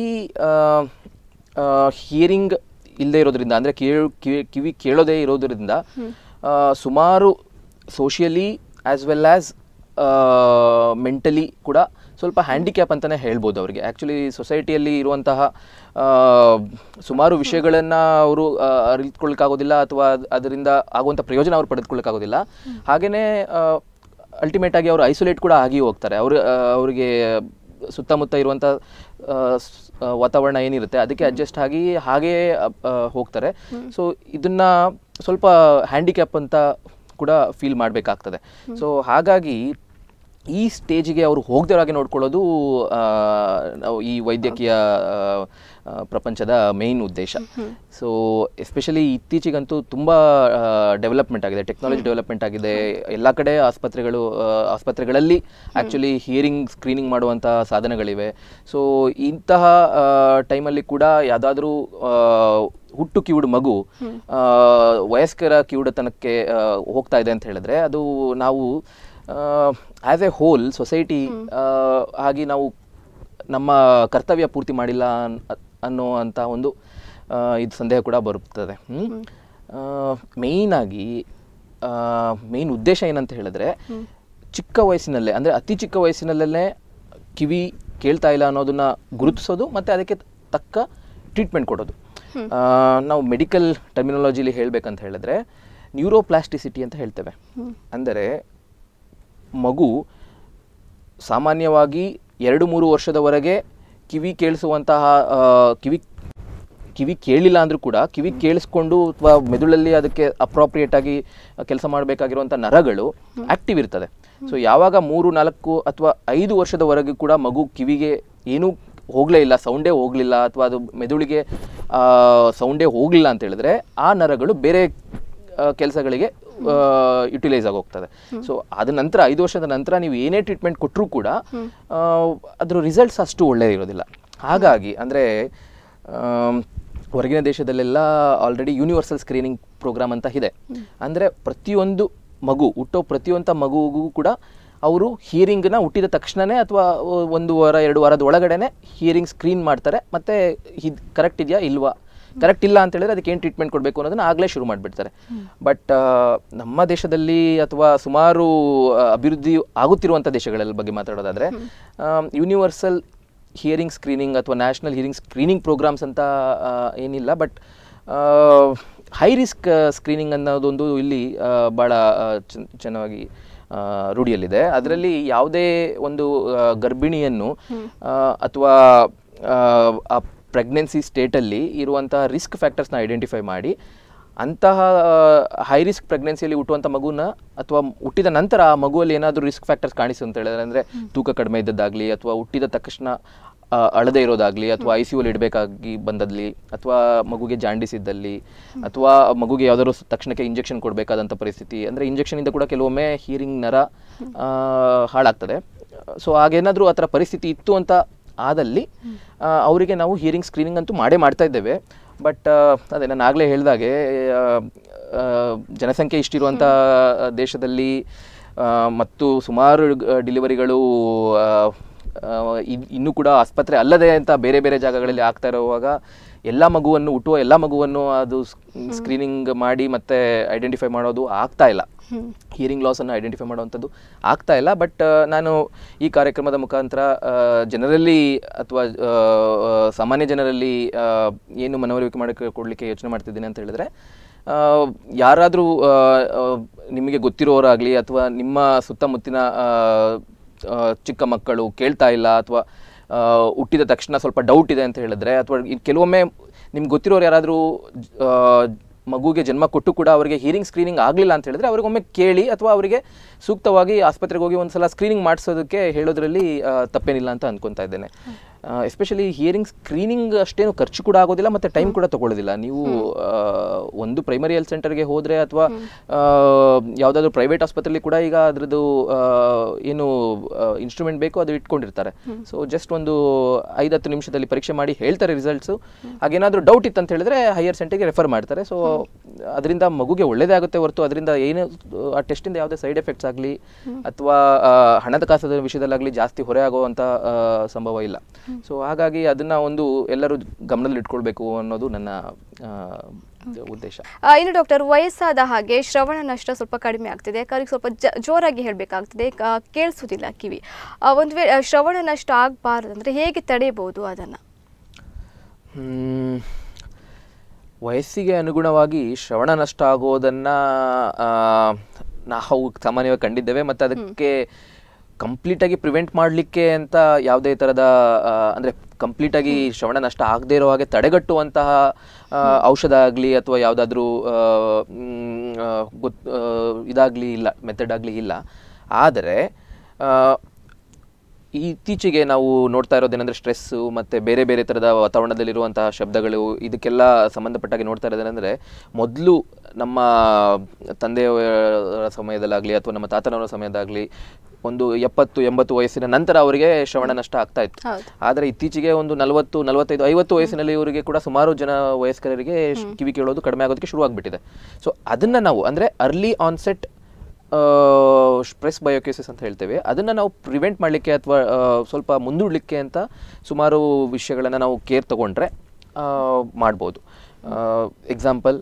ಹಿಯರಿಂಗ್ ಇಲ್ಲದೆ ಇರೋದ್ರಿಂದ ಅಂದ್ರೆ ಕೇಳು ಕಿವಿ ಕಿವಿ ಕೇಳೋದೇ ಇರೋದ್ರಿಂದ ಆ, ಸುಮಾರು socially as well as mentally ಕೂಡ ಸ್ವಲ್ಪ ಹ್ಯಾಂಡಿಕ್ಯಾಪ್ ಅಂತಲೇ ಹೇಳ್ಬೋದು ಅವರಿಗೆ ಆ್ಯಕ್ಚುಲಿ ಸೊಸೈಟಿಯಲ್ಲಿ ಇರುವಂತಹ ಆ, ಸುಮಾರು ವಿಷಯಗಳನ್ನು ಅವರು ಅರಿತುಕೊಳ್ಳೋಕ್ಕಾಗೋದಿಲ್ಲ ಅಥವಾ ಅದ್- ಅದರಿಂದ ಆಗುವಂಥ ಪ್ರಯೋಜನ ಅವರು ಪಡೆದುಕೊಳ್ಳೋಕ್ಕಾಗೋದಿಲ್ಲ ಹಾಗೆಯೇ ಅಲ್ಟಿಮೇಟ್ ಆಗಿ ಅವರು ಐಸೋಲೇಟ್ ಕೂಡ ಆಗಿ ಹೋಗ್ತಾರೆ ಅವರು ಅವರಿಗೆ ಸುತ್ತಮುತ್ತ ಇರುವಂಥ ಆ, ಸ್- ಆ, ವಾತಾವರಣ ಏನಿರುತ್ತೆ ಅದಕ್ಕೆ ಅಡ್ಜಸ್ಟ್ ಆಗಿ ಹಾಗೇ ಅ- ಆ, ಹೋಗ್ತಾರೆ ಸೊ ಇದನ್ನ ಸ್ವಲ್ಪ ಹ್ಯಾಂಡಿಕ್ಯಾಪ್ ಅಂತ ಕೂಡ ಫೀಲ್ ಮಾಡಬೇಕಾಗ್ತದೆ ಸೊ ಹಾಗಾಗಿ ಈ ಸ್ಟೇಜಿಗೆ ಅವರು ಹೋಗದೇ ಹಾಗೆ ನೋಡ್ಕೊಳ್ಳೋದು ಆ, ನಾವು ಈ ವೈದ್ಯಕೀಯ ಆ, ಆ, ಪ್ರಪಂಚದ ಮೇನ್ ಉದ್ದೇಶ ಸೊ ಎಸ್ಪೆಷಲಿ ಇತ್ತೀಚೆಗಂತೂ ತುಂಬ ಡೆವಲಪ್ಮೆಂಟ್ ಆಗಿದೆ ಟೆಕ್ನಾಲಜಿ ಡೆವಲಪ್ಮೆಂಟ್ ಆಗಿದೆ ಎಲ್ಲ ಕಡೆ ಆಸ್ಪತ್ರೆಗಳು ಆ, ಆಸ್ಪತ್ರೆಗಳಲ್ಲಿ ಆ್ಯಕ್ಚುಲಿ ಹಿಯರಿಂಗ್ ಸ್ಕ್ರೀನಿಂಗ್ ಮಾಡುವಂಥ ಸಾಧನಗಳಿವೆ ಸೊ ಇಂತಹ ಟೈಮಲ್ಲಿ ಕೂಡ ಯಾವುದಾದ್ರೂ ಹುಟ್ಟು ಕಿವುಡು ಮಗು ಆ, ವಯಸ್ಕರ ಕಿವುಡತನಕ್ಕೆ ಆ, ಹೋಗ್ತಾ ಇದೆ ಅಂತ ಹೇಳಿದ್ರೆ ಅದು ನಾವು ಆ್ಯಸ್ ಎ ಹೋಲ್ ಸೊಸೈಟಿ ಹಾಗೆ ನಾವು ನಮ್ಮ ಕರ್ತವ್ಯ ಪೂರ್ತಿ ಮಾಡಿಲ್ಲ ಅನ್- ಅನ್ನೋ ಅಂತ ಒಂದು ಆ, ಇದು ಸಂದೇಹ ಕೂಡ ಬರುತ್ತದೆ ಮೇಯ್ನಾಗಿ ಮೇಯ್ನ್ ಉದ್ದೇಶ ಏನಂತ ಹೇಳಿದ್ರೆ ಚಿಕ್ಕ ವಯಸ್ಸಿನಲ್ಲೇ ಅಂದರೆ ಅತಿ ಚಿಕ್ಕ ವಯಸ್ಸಿನಲ್ಲೇ ಕಿವಿ ಕೇಳ್ತಾ ಇಲ್ಲ ಅನ್ನೋದನ್ನ ಗುರುತಿಸೋದು ಮತ್ತು ಅದಕ್ಕೆ ತಕ್ಕ ಟ್ರೀಟ್ಮೆಂಟ್ ಕೊಡೋದು ಆ, ನಾವು ಮೆಡಿಕಲ್ ಟರ್ಮಿನಾಲಜಿಲಿ ಹೇಳಬೇಕಂತ ಹೇಳಿದ್ರೆ ನ್ಯೂರೋಪ್ಲಾಸ್ಟಿಸಿಟಿ ಅಂತ ಹೇಳ್ತೇವೆ ಅಂದರೆ ಮಗು ಸಾಮಾನ್ಯವಾಗಿ ಎರಡು ಮೂರು ವರ್ಷದವರೆಗೆ ಕಿವಿ ಕೇಳಿಸುವಂತಹ ಆ, ಕಿವಿ ಕಿವಿ ಕೇಳಿಲ್ಲ ಅಂದರೂ ಕೂಡ ಕಿವಿ ಕೇಳಿಸ್ಕೊಂಡು ಅಥವಾ ಮೆದುಳಲ್ಲಿ ಅದಕ್ಕೆ ಅಪ್ರಾಪ್ರಿಯೇಟ್ ಆಗಿ ಕೆಲಸ ಮಾಡಬೇಕಾಗಿರುವಂಥ ನರಗಳು ಆಕ್ಟಿವ್ ಇರ್ತದೆ ಸೊ ಯಾವಾಗ ಮೂರು ನಾಲ್ಕು ಅಥವಾ ಐದು ವರ್ಷದವರೆಗೂ ಕೂಡ ಮಗು ಕಿವಿಗೆ ಏನೂ ಹೋಗಲೇ ಇಲ್ಲ ಸೌಂಡೇ ಹೋಗಲಿಲ್ಲ ಅಥವಾ ಅದು ಮೆದುಳಿಗೆ ಸೌಂಡೇ ಹೋಗಲಿಲ್ಲ ಅಂತ ಹೇಳಿದ್ರೆ ಆ ನರಗಳು ಬೇರೆ ಕೆಲಸಗಳಿಗೆ ಯುಟಿಲೈಸ್ ಆಗೋಗ್ತದೆ ಸೊ ಅದ ನಂತರ ಐದು ವರ್ಷದ ನಂತರ ನೀವು ಏನೇ ಟ್ರೀಟ್ಮೆಂಟ್ ಕೊಟ್ಟರೂ ಕೂಡ ಆ, ಅದ್ರ ರಿಸಲ್ಟ್ಸ್ ಅಷ್ಟು ಒಳ್ಳೆಯ ಇರೋದಿಲ್ಲ ಹಾಗಾಗಿ ಅಂದರೆ ಹೊರಗಿನ ದೇಶದಲ್ಲೆಲ್ಲ ಆಲ್ರೆಡಿ ಯೂನಿವರ್ಸಲ್ ಸ್ಕ್ರೀನಿಂಗ್ ಪ್ರೋಗ್ರಾಮ್ ಅಂತ ಇದೆ ಅಂದರೆ ಪ್ರತಿಯೊಂದು ಮಗು ಹುಟ್ಟೋ ಪ್ರತಿಯೊಂದು ಮಗುಗೂ ಕೂಡ ಅವರು ಹಿಯರಿಂಗ್ನ ಹುಟ್ಟಿದ ತಕ್ಷಣನೇ ಅಥವಾ ಒಂದು ವಾರ ಎರಡು ವಾರದ ಒಳಗಡೆನೆ ಹಿಯರಿಂಗ್ ಸ್ಕ್ರೀನ್ ಮಾಡ್ತಾರೆ ಮತ್ತು ಇದು ಕರೆಕ್ಟ್ ಇದೆಯಾ ಇಲ್ವಾ ಕರೆಕ್ಟ್ ಇಲ್ಲ ಅಂತ ಹೇಳಿದ್ರೆ ಅದಕ್ಕೆ ಏನು ಟ್ರೀಟ್ಮೆಂಟ್ ಕೊಡಬೇಕು ಅನ್ನೋದನ್ನ ಆಗಲೇ ಶುರು ಮಾಡಿಬಿಡ್ತಾರೆ ಬಟ್ ನಮ್ಮ ದೇಶದಲ್ಲಿ ಅಥವಾ ಸುಮಾರು ಆ, ಅಭಿವೃದ್ಧಿ ಆಗುತ್ತಿರುವಂಥ ದೇಶಗಳ ಬಗ್ಗೆ ಮಾತಾಡೋದಾದರೆ ಯೂನಿವರ್ಸಲ್ ಹಿಯರಿಂಗ್ ಸ್ಕ್ರೀನಿಂಗ್ ಅಥವಾ ನ್ಯಾಷನಲ್ ಹಿಯರಿಂಗ್ ಸ್ಕ್ರೀನಿಂಗ್ ಪ್ರೋಗ್ರಾಮ್ಸ್ ಅಂತ ಆ, ಏನಿಲ್ಲ ಬಟ್ ಹೈ ರಿಸ್ಕ್ ಸ್ಕ್ರೀನಿಂಗ್ ಅನ್ನೋದೊಂದು ಇಲ್ಲಿ ಆ, ಭಾಳ ಆ, ಚೆನ್ನ- ಚೆನ್ನಾಗಿ ಆ, ರೂಢಿಯಲ್ಲಿದೆ ಅದರಲ್ಲಿ ಯಾವುದೇ ಒಂದು ಆ, ಗರ್ಭಿಣಿಯನ್ನು ಆ, ಅಥವಾ ಆ ಪ್ರೆಗ್ನೆನ್ಸಿ ಸ್ಟೇಟಲ್ಲಿ ಇರುವಂಥ ರಿಸ್ಕ್ ಫ್ಯಾಕ್ಟರ್ಸ್ನ ಐಡೆಂಟಿಫೈ ಮಾಡಿ ಅಂತಹ ಹೈ ರಿಸ್ಕ್ ಪ್ರೆಗ್ನೆನ್ಸಿಯಲ್ಲಿ ಹುಟ್ಟುವಂಥ ಮಗುನ ಅಥವಾ ಹುಟ್ಟಿದ ನಂತರ ಆ ಮಗುವಲ್ಲಿ ಏನಾದರೂ ರಿಸ್ಕ್ ಫ್ಯಾಕ್ಟರ್ಸ್ ಕಾಣಿಸು ಅಂತ ಹೇಳಿದ್ರೆ ಅಂದರೆ ತೂಕ ಕಡಿಮೆ ಇದ್ದದ್ದಾಗಲಿ ಅಥವಾ ಹುಟ್ಟಿದ ತಕ್ಷಣ ಆ, ಅಳದೆ ಇರೋದಾಗ್ಲಿ ಅಥವಾ ಐ ಸಿ ಯುಲಿ ಇಡಬೇಕಾಗಿ ಬಂದದ್ಲಿ ಅಥವಾ ಮಗುಗೆ ಜಾಂಡಿಸ್ ಇದ್ದಲ್ಲಿ ಅಥವಾ ಮಗುಗೆ ಯಾವ್ದಾದ್ರು ಸ- ತಕ್ಷಣಕ್ಕೆ ಇಂಜೆಕ್ಷನ್ ಕೊಡಬೇಕಾದಂಥ ಪರಿಸ್ಥಿತಿ ಅಂದರೆ ಇಂಜೆಕ್ಷನಿಂದ ಕೂಡ ಕೆಲವೊಮ್ಮೆ ಹೀರಿಂಗ್ ನರ ಆ, ಹಾಳಾಗ್ತದೆ ಸೊ ಹಾಗೇನಾದರೂ ಆ ಥರ ಪರಿಸ್ಥಿತಿ ಇತ್ತು ಅಂತ ಆದಲ್ಲಿ ಆ, ಅವರಿಗೆ ನಾವು ಹಿಯರಿಂಗ್ ಸ್ಕ್ರೀನಿಂಗ್ ಅಂತೂ ಮಾಡೇ ಮಾಡ್ತಾ ಇದ್ದೇವೆ ಬಟ್ ಅದೇ ನಾನು ಆಗಲೇ ಹೇಳಿದಾಗೆ ಆ, ಆ, ಜನಸಂಖ್ಯೆ ಇಷ್ಟಿರುವಂಥ ದೇಶದಲ್ಲಿ ಆ, ಮತ್ತು ಸುಮಾರು ಡಿಲಿವರಿಗಳು ಇನ್ನೂ ಕೂಡ ಆಸ್ಪತ್ರೆ ಅಲ್ಲದೆ ಅಂತ ಬೇರೆ ಬೇರೆ ಜಾಗಗಳಲ್ಲಿ ಆಗ್ತಾ ಇರುವಾಗ ಎಲ್ಲ ಮಗುವನ್ನು ಹುಟ್ಟುವ ಎಲ್ಲ ಮಗುವನ್ನು ಅದು ಸ್ಕ್ರೀನಿಂಗ್ ಮಾಡಿ ಮತ್ತೆ ಐಡೆಂಟಿಫೈ ಮಾಡೋದು ಆಗ್ತಾ ಇಲ್ಲ ಹಿಯರಿಂಗ್ ಲಾಸನ್ನು ಐಡೆಂಟಿಫೈ ಮಾಡುವಂಥದ್ದು ಆಗ್ತಾ ಇಲ್ಲ ಬಟ್ ನಾನು ಈ ಕಾರ್ಯಕ್ರಮದ ಮುಖಾಂತರ ಜನರಲ್ಲಿ ಅಥವಾ ಆ, ಆ, ಸಾಮಾನ್ಯ ಜನರಲ್ಲಿ ಆ, ಏನು ಮನವರಿಕೆ ಮಾಡಕ್ಕೆ ಕೊಡಲಿಕ್ಕೆ ಯೋಚನೆ ಮಾಡ್ತಿದ್ದೀನಿ ಅಂತ ಹೇಳಿದ್ರೆ ಯಾರಾದರೂ ನಿಮಗೆ ಗೊತ್ತಿರೋರಾಗಲಿ ಅಥವಾ ನಿಮ್ಮ ಸುತ್ತಮುತ್ತಿನ ಆ, ಆ, ಚಿಕ್ಕ ಮಕ್ಕಳು ಕೇಳ್ತಾ ಇಲ್ಲ ಅಥವಾ ಆ, ಹುಟ್ಟಿದ ತಕ್ಷಣ ಸ್ವಲ್ಪ ಡೌಟ್ ಇದೆ ಅಂತ ಹೇಳಿದ್ರೆ ಅಥವಾ ಇದ್ ಕೆಲವೊಮ್ಮೆ ನಿಮ್ಗೆ ಗೊತ್ತಿರೋರು ಯಾರಾದರೂ ಮಗುಗೆ ಜನ್ಮ ಕೊಟ್ಟು ಕೂಡ ಅವರಿಗೆ ಹಿಯರಿಂಗ್ ಸ್ಕ್ರೀನಿಂಗ್ ಆಗಲಿಲ್ಲ ಅಂತ ಹೇಳಿದ್ರೆ ಅವ್ರಿಗೊಮ್ಮೆ ಕೇಳಿ ಅಥವಾ ಅವರಿಗೆ ಸೂಕ್ತವಾಗಿ ಆಸ್ಪತ್ರೆಗೆ ಹೋಗಿ ಒಂದ್ಸಲ ಸ್ಕ್ರೀನಿಂಗ್ ಮಾಡಿಸೋದಕ್ಕೆ ಹೇಳೋದ್ರಲ್ಲಿ ಆ, ತಪ್ಪೇನಿಲ್ಲ ಅಂತ ಅನ್ಕೊತಾ ಇದ್ದೇನೆ ಎಸ್ಪೆಷಲಿ ಹಿಯರಿಂಗ್ ಸ್ಕ್ರೀನಿಂಗ್ ಅಷ್ಟೇನು ಖರ್ಚು ಕೂಡ ಆಗೋದಿಲ್ಲ ಮತ್ತು ಟೈಮ್ ಕೂಡ ತಗೊಳ್ಳೋದಿಲ್ಲ ನೀವು ಆ, ಒಂದು ಪ್ರೈಮರಿ ಹೆಲ್ತ್ ಸೆಂಟರ್ಗೆ ಹೋದರೆ ಅಥವಾ ಯಾವುದಾದ್ರೂ ಪ್ರೈವೇಟ್ ಆಸ್ಪತ್ರೆಯಲ್ಲಿ ಕೂಡ ಈಗ ಅದರದ್ದು ಆ, ಏನು ಇನ್ಸ್ಟ್ರೂಮೆಂಟ್ ಬೇಕೋ ಅದು ಇಟ್ಕೊಂಡಿರ್ತಾರೆ ಸೊ ಜಸ್ಟ್ ಒಂದು ಐದು ಹತ್ತು ನಿಮಿಷದಲ್ಲಿ ಪರೀಕ್ಷೆ ಮಾಡಿ ಹೇಳ್ತಾರೆ ರಿಸಲ್ಟ್ಸು ಹಾಗೇನಾದರೂ ಡೌಟ್ ಇತ್ತು ಅಂತ ಹೇಳಿದ್ರೆ ಹೈಯರ್ ಸೆಂಟರ್ಗೆ ರೆಫರ್ ಮಾಡ್ತಾರೆ ಸೊ ಅದರಿಂದ ಮಗುಗೆ ಒಳ್ಳೇದೇ ಆಗುತ್ತೆ ಹೊರತು ಅದರಿಂದ ಏನು ಆ ಟೆಸ್ಟಿಂದ ಯಾವುದೇ ಸೈಡ್ ಎಫೆಕ್ಟ್ಸ್ ಆಗಲಿ ಅಥವಾ ಆ, ಹಣದ ಕಾಸದ ವಿಷಯದಲ್ಲಾಗಲಿ ಜಾಸ್ತಿ ಹೊರೆ ಆಗುವಂಥ ಆ, ಸಂಭವ ಇಲ್ಲ ಸೊ ಹಾಗಾಗಿ ಅದನ್ನ ಒಂದು ಎಲ್ಲರೂ ಗಮನದಲ್ಲಿ ಇಟ್ಕೊಳ್ಬೇಕು ಅನ್ನೋದು ನನ್ನ ಆ, ಉದ್ದೇಶ ಆ, ಇನ್ನು ಡಾಕ್ಟರ್ ವಯಸ್ಸಾದ ಹಾಗೆ ಶ್ರವಣ ನಷ್ಟ ಸ್ವಲ್ಪ ಕಡಿಮೆ ಆಗ್ತಿದೆ ಯಾಕಂದ್ರೆ ಸ್ವಲ್ಪ ಜ ಜೋರಾಗಿ ಹೇಳಬೇಕಾಗ್ತದೆ ಕೇಳಿಸೋದಿಲ್ಲ ಕಿವಿ ಆ, ಒಂದು ವೇಳೆ ಆ, ಶ್ರವಣ ನಷ್ಟ ಆಗಬಾರ್ದಂದ್ರೆ ಹೇಗೆ ತಡೆಯಬಹುದು ಅದನ್ನು ಹ್ಮ್. ವಯಸ್ಸಿಗೆ ಅನುಗುಣವಾಗಿ ಶ್ರವಣ ನಷ್ಟ ಆಗೋದನ್ನ ಆ, ನಾವು ಸಾಮಾನ್ಯವಾಗಿ ಕಂಡಿದ್ದೇವೆ ಮತ್ತು ಅದಕ್ಕೆ ಕಂಪ್ಲೀಟಾಗಿ ಪ್ರಿವೆಂಟ್ ಮಾಡಲಿಕ್ಕೆ ಅಂತ ಯಾವುದೇ ಥರದ ಆ, ಅಂದ್ರೆ ಕಂಪ್ಲೀಟಾಗಿ ಶ್ರವಣ ನಷ್ಟ ಆಗದೇ ಇರೋ ಹಾಗೆ ತಡೆಗಟ್ಟುವಂತಹ ಆ, ಔಷಧ ಆಗಲಿ ಅಥವಾ ಯಾವುದಾದ್ರೂ ಗೊತ್ ಇದಾಗಲಿ ಇಲ್ಲ ಮೆಥಡ್ ಆಗಲಿ ಇಲ್ಲ ಆದರೆ ಆ, ಇತ್ತೀಚೆಗೆ ನಾವು ನೋಡ್ತಾ ಇರೋದೇನೆಂದ್ರೆ ಸ್ಟ್ರೆಸ್ಸು ಮತ್ತು ಬೇರೆ ಬೇರೆ ಥರದ ವಾತಾವರಣದಲ್ಲಿರುವಂತಹ ಶಬ್ದಗಳು ಇದಕ್ಕೆಲ್ಲ ಸಂಬಂಧಪಟ್ಟಾಗೆ ನೋಡ್ತಾ ಇರೋದೇನೆಂದರೆ ಮೊದಲು ನಮ್ಮ ತಂದೆಯವರ ಸಮಯದಲ್ಲಾಗಲಿ ಅಥವಾ ನಮ್ಮ ತಾತನವರ ಸಮಯದಾಗಲಿ ಒಂದು ಎಪ್ಪತ್ತು ಎಂಬತ್ತು ವಯಸ್ಸಿನ ನಂತರ ಅವರಿಗೆ ಶ್ರವಣ ನಷ್ಟ ಆಗ್ತಾ ಇತ್ತು ಹೌದು. ಆದರೆ ಇತ್ತೀಚೆಗೆ ಒಂದು ನಲವತ್ತು ನಲವತ್ತೈದು ಐವತ್ತು ವಯಸ್ಸಿನಲ್ಲಿ ಇವರಿಗೆ ಕೂಡ ಸುಮಾರು ಜನ ವಯಸ್ಕರಿಗೆ ಶ್- ಕಿವಿ ಕೇಳೋದು ಕಡಿಮೆ ಆಗೋದಕ್ಕೆ ಶುರುವಾಗ್ಬಿಟ್ಟಿದೆ ಸೊ ಅದನ್ನು ನಾವು ಅಂದರೆ ಅರ್ಲಿ ಆನ್ಸೆಟ್ ಸ್ಟ್ರೆಸ್ ಬಯೋಕೇಸಸ್ ಅಂತ ಹೇಳ್ತೇವೆ ಅದನ್ನು ನಾವು ಪ್ರಿವೆಂಟ್ ಮಾಡಲಿಕ್ಕೆ ಅಥವಾ ಸ್ವಲ್ಪ ಮುಂದೂಡಲಿಕ್ಕೆ ಅಂತ ಸುಮಾರು ವಿಷಯಗಳನ್ನು ನಾವು ಕೇರ್ ತಗೊಂಡ್ರೆ ಮಾಡ್ಬೋದು ಎಕ್ಸಾಂಪಲ್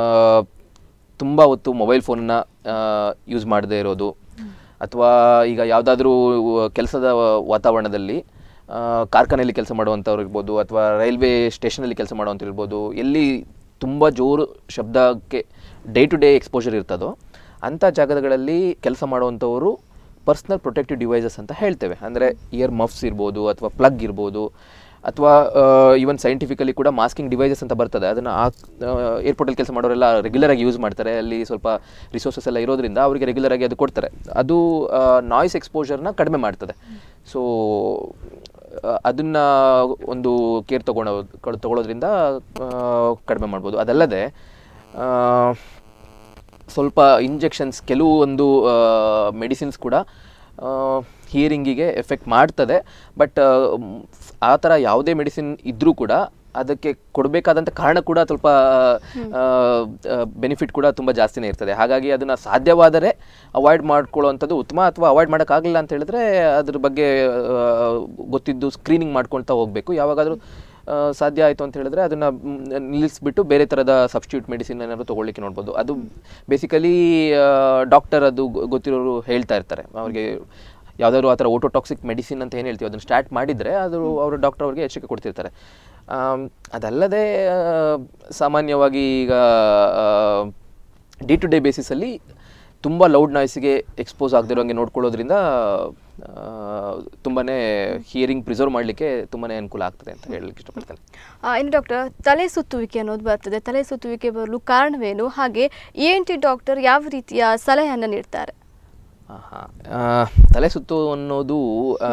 ತುಂಬ ಹೊತ್ತು ಮೊಬೈಲ್ ಫೋನನ್ನು ಯೂಸ್ ಮಾಡದೇ ಇರೋದು ಅಥವಾ ಈಗ ಯಾವುದಾದ್ರೂ ಕೆಲಸದ ವಾತಾವರಣದಲ್ಲಿ ಆ, ಕಾರ್ಖಾನೆಯಲ್ಲಿ ಕೆಲಸ ಮಾಡುವಂಥವ್ರು ಇರ್ಬೋದು ಅಥವಾ ರೈಲ್ವೆ ಸ್ಟೇಷನಲ್ಲಿ ಕೆಲಸ ಮಾಡುವಂಥವ್ರು ಇರ್ಬೋದು ಎಲ್ಲಿ ತುಂಬ ಜೋರು ಶಬ್ದಕ್ಕೆ ಡೇ ಟು ಡೇ ಎಕ್ಸ್ಪೋಜರ್ ಇರ್ತದೋ ಅಂಥ ಜಾಗಗಳಲ್ಲಿ ಕೆಲಸ ಮಾಡುವಂಥವರು ಪರ್ಸ್ನಲ್ ಪ್ರೊಟೆಕ್ಟಿವ್ ಡಿವೈಸಸ್ ಅಂತ ಹೇಳ್ತೇವೆ ಅಂದರೆ ಇಯರ್ ಮಫ್ಸ್ ಇರ್ಬೋದು ಅಥವಾ ಪ್ಲಗ್ ಇರ್ಬೋದು ಅಥವಾ ಈವನ್ ಸೈಂಟಿಫಿಕಲಿ ಕೂಡ ಮಾಸ್ಕಿಂಗ್ ಡಿವೈಸಸ್ ಅಂತ ಬರ್ತದೆ ಅದನ್ನು ಆ ಏರ್ಪೋರ್ಟಲ್ಲಿ ಕೆಲಸ ಮಾಡೋರೆಲ್ಲ ರೆಗ್ಯುಲರ್ ಆಗಿ ಯೂಸ್ ಮಾಡ್ತಾರೆ ಅಲ್ಲಿ ಸ್ವಲ್ಪ ರಿಸೋರ್ಸಸ್ ಎಲ್ಲ ಇರೋದ್ರಿಂದ ಅವರಿಗೆ ರೆಗ್ಯುಲರ್ ಆಗಿ ಅದು ಕೊಡ್ತಾರೆ ಅದು ನಾಯ್ಸ್ ಎಕ್ಸ್ಪೋಜರ್ನ ಕಡಿಮೆ ಮಾಡ್ತದೆ ಸೊ ಅದನ್ನು ಒಂದು ಕೇರ್ ತಗೊಳ್ಳೋ ತಗೊಳ್ಳೋದ್ರಿಂದ ಆ, ಕಡಿಮೆ ಮಾಡ್ಬೋದು ಅದಲ್ಲದೆ ಆ, ಸ್ವಲ್ಪ ಇಂಜೆಕ್ಷನ್ಸ್ ಕೆಲವು ಒಂದು ಮೆಡಿಸಿನ್ಸ್ ಕೂಡ ಹಿಯರಿಂಗಿಗೆ ಎಫೆಕ್ಟ್ ಮಾಡ್ತದೆ ಬಟ್ ಆ ಥರ ಯಾವುದೇ ಮೆಡಿಸಿನ್ ಇದ್ದರೂ ಕೂಡ ಅದಕ್ಕೆ ಕೊಡಬೇಕಾದಂಥ ಕಾರಣ ಕೂಡ ಸ್ವಲ್ಪ ಬೆನಿಫಿಟ್ ಕೂಡ ತುಂಬ ಜಾಸ್ತಿನೇ ಇರ್ತದೆ ಹಾಗಾಗಿ ಅದನ್ನು ಸಾಧ್ಯವಾದರೆ ಅವಾಯ್ಡ್ ಮಾಡ್ಕೊಳ್ಳುವಂಥದ್ದು ಉತ್ತಮ ಅಥವಾ ಅವಾಯ್ಡ್ ಮಾಡೋಕ್ಕಾಗಲಿಲ್ಲ ಅಂತ ಹೇಳಿದ್ರೆ ಅದ್ರ ಬಗ್ಗೆ ಆ, ಗೊತ್ತಿದ್ದು ಸ್ಕ್ರೀನಿಂಗ್ ಮಾಡ್ಕೊಳ್ತಾ ಹೋಗಬೇಕು ಯಾವಾಗಾದರೂ ಆ, ಸಾಧ್ಯ ಆಯಿತು ಅಂತ ಹೇಳಿದ್ರೆ ಅದನ್ನು ನಿಲ್ಲಿಸ್ಬಿಟ್ಟು ಬೇರೆ ಥರದ ಸಬ್ಸ್ಟಿಟ್ಯೂಟ್ ಮೆಡಿಸಿನ್ ಏನಾದ್ರು ತೊಗೊಳ್ಳಿಕ್ಕೆ ನೋಡ್ಬೋದು ಅದು ಬೇಸಿಕಲಿ ಡಾಕ್ಟರ್ ಅದು ಗೊ- ಗೊತ್ತಿರೋರು ಹೇಳ್ತಾ ಇರ್ತಾರೆ ಅವ್ರಿಗೆ ಯಾವುದಾದ್ರು ಆ ಥರ ಓಟೋಟಾಕ್ಸಿಕ್ ಮೆಡಿಸಿನ್ ಅಂತ ಏನು ಹೇಳ್ತೀವಿ ಅದನ್ನು ಸ್ಟಾರ್ಟ್ ಮಾಡಿದರೆ ಅದು ಅವರು ಡಾಕ್ಟರ್ ಅವ್ರಿಗೆ ಎಚ್ಚರಿಕೆ ಕೊಡ್ತಿರ್ತಾರೆ ಆಮ್, ಅದಲ್ಲದೆ ಆ, ಸಾಮಾನ್ಯವಾಗಿ ಈಗ ಡೇ ಟು ಡೇ ಬೇಸಿಸಲ್ಲಿ ತುಂಬ ಲೌಡ್ ನಾಯ್ಸಿಗೆ ಎಕ್ಸ್ಪೋಸ್ ಆಗದಿರೋಂಗೆ ನೋಡ್ಕೊಳ್ಳೋದ್ರಿಂದ ತುಂಬಾ ಹಿಯರಿಂಗ್ ಪ್ರಿಸರ್ವ್ ಮಾಡಲಿಕ್ಕೆ ತುಂಬಾ ಅನುಕೂಲ ಆಗ್ತದೆ ಅಂತ ಹೇಳಲಿಕ್ಕೆ ಇಷ್ಟಪಡ್ತೇನೆ ಆ, ಇನ್ನು ಡಾಕ್ಟರ್ ತಲೆ ಸುತ್ತುವಿಕೆ ಅನ್ನೋದು ಬರ್ತದೆ ತಲೆ ಸುತ್ತುವಿಕೆ ಬರಲು ಕಾರಣವೇನು ಹಾಗೆ ಇ ಎನ್ ಟಿ ಡಾಕ್ಟರ್ ಯಾವ ರೀತಿಯ ಸಲಹೆಯನ್ನು ನೀಡ್ತಾರೆ ಆಹಾ. ಆ, ತಲೆ ಸುತ್ತು ಅನ್ನೋದು ಆ,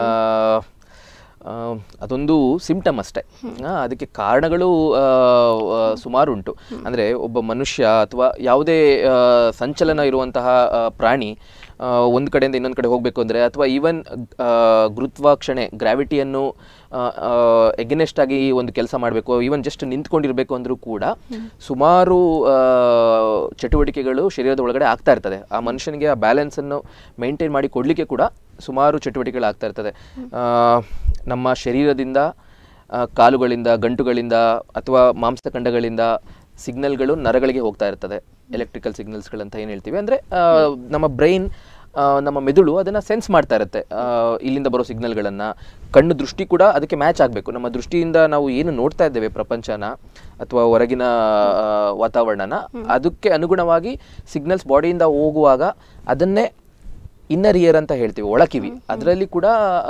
ಆ, ಅದೊಂದು ಸಿಂಪ್ಟಮ್ ಅಷ್ಟೇ ಆ, ಅದಕ್ಕೆ ಕಾರಣಗಳು ಆ, ಆ, ಸುಮಾರು ಉಂಟು ಅಂದರೆ ಒಬ್ಬ ಮನುಷ್ಯ ಅಥವಾ ಯಾವುದೇ ಆ, ಸಂಚಲನ ಇರುವಂತಹ ಆ, ಪ್ರಾಣಿ ಒಂದು ಕಡೆಯಿಂದ ಇನ್ನೊಂದು ಕಡೆ ಹೋಗಬೇಕು ಅಂದರೆ ಅಥವಾ ಈವನ್ ಗುರುತ್ವಾಕ್ಷಣೆ ಗ್ರಾವಿಟಿಯನ್ನು ಎಗ್ನೆಸ್ಟ್ ಆಗಿ ಒಂದು ಕೆಲಸ ಮಾಡಬೇಕು ಈವನ್ ಜಸ್ಟ್ ನಿಂತ್ಕೊಂಡಿರಬೇಕು ಅಂದರೂ ಕೂಡ ಸುಮಾರು ಆ, ಚಟುವಟಿಕೆಗಳು ಶರೀರದ ಒಳಗಡೆ ಆಗ್ತಾ ಇರ್ತದೆ ಆ ಮನುಷ್ಯನಿಗೆ ಆ ಬ್ಯಾಲೆನ್ಸನ್ನು ಮೇಂಟೈನ್ ಮಾಡಿ ಕೊಡಲಿಕ್ಕೆ ಕೂಡ ಸುಮಾರು ಚಟುವಟಿಕೆಗಳು ಆಗ್ತಾ ಇರ್ತದೆ ಆ, ನಮ್ಮ ಶರೀರದಿಂದ ಆ, ಕಾಲುಗಳಿಂದ ಗಂಟುಗಳಿಂದ ಅಥವಾ ಮಾಂಸಖಂಡಗಳಿಂದ ಸಿಗ್ನಲ್ಗಳು ನರಗಳಿಗೆ ಹೋಗ್ತಾ ಇರ್ತದೆ ಎಲೆಕ್ಟ್ರಿಕಲ್ ಸಿಗ್ನಲ್ಸ್ಗಳಂತ ಏನು ಹೇಳ್ತೀವಿ ಅಂದರೆ ನಮ್ಮ ಬ್ರೈನ್ ನಮ್ಮ ಮೆದುಳು ಅದನ್ನು ಸೆನ್ಸ್ ಮಾಡ್ತಾ ಇರುತ್ತೆ ಆ, ಇಲ್ಲಿಂದ ಬರೋ ಸಿಗ್ನಲ್ಗಳನ್ನು ಕಣ್ಣು ದೃಷ್ಟಿ ಕೂಡ ಅದಕ್ಕೆ ಮ್ಯಾಚ್ ಆಗಬೇಕು ನಮ್ಮ ದೃಷ್ಟಿಯಿಂದ ನಾವು ಏನು ನೋಡ್ತಾ ಇದ್ದೇವೆ ಪ್ರಪಂಚನ ಅಥವಾ ಹೊರಗಿನ ಆ, ವಾತಾವರಣನ ಅದಕ್ಕೆ ಅನುಗುಣವಾಗಿ ಸಿಗ್ನಲ್ಸ್ ಬಾಡಿಯಿಂದ ಹೋಗುವಾಗ ಅದನ್ನೇ ಇನ್ನರ್ ಇಯರ್ ಅಂತ ಹೇಳ್ತೀವಿ ಒಳಕಿವಿ ಅದರಲ್ಲಿ ಕೂಡ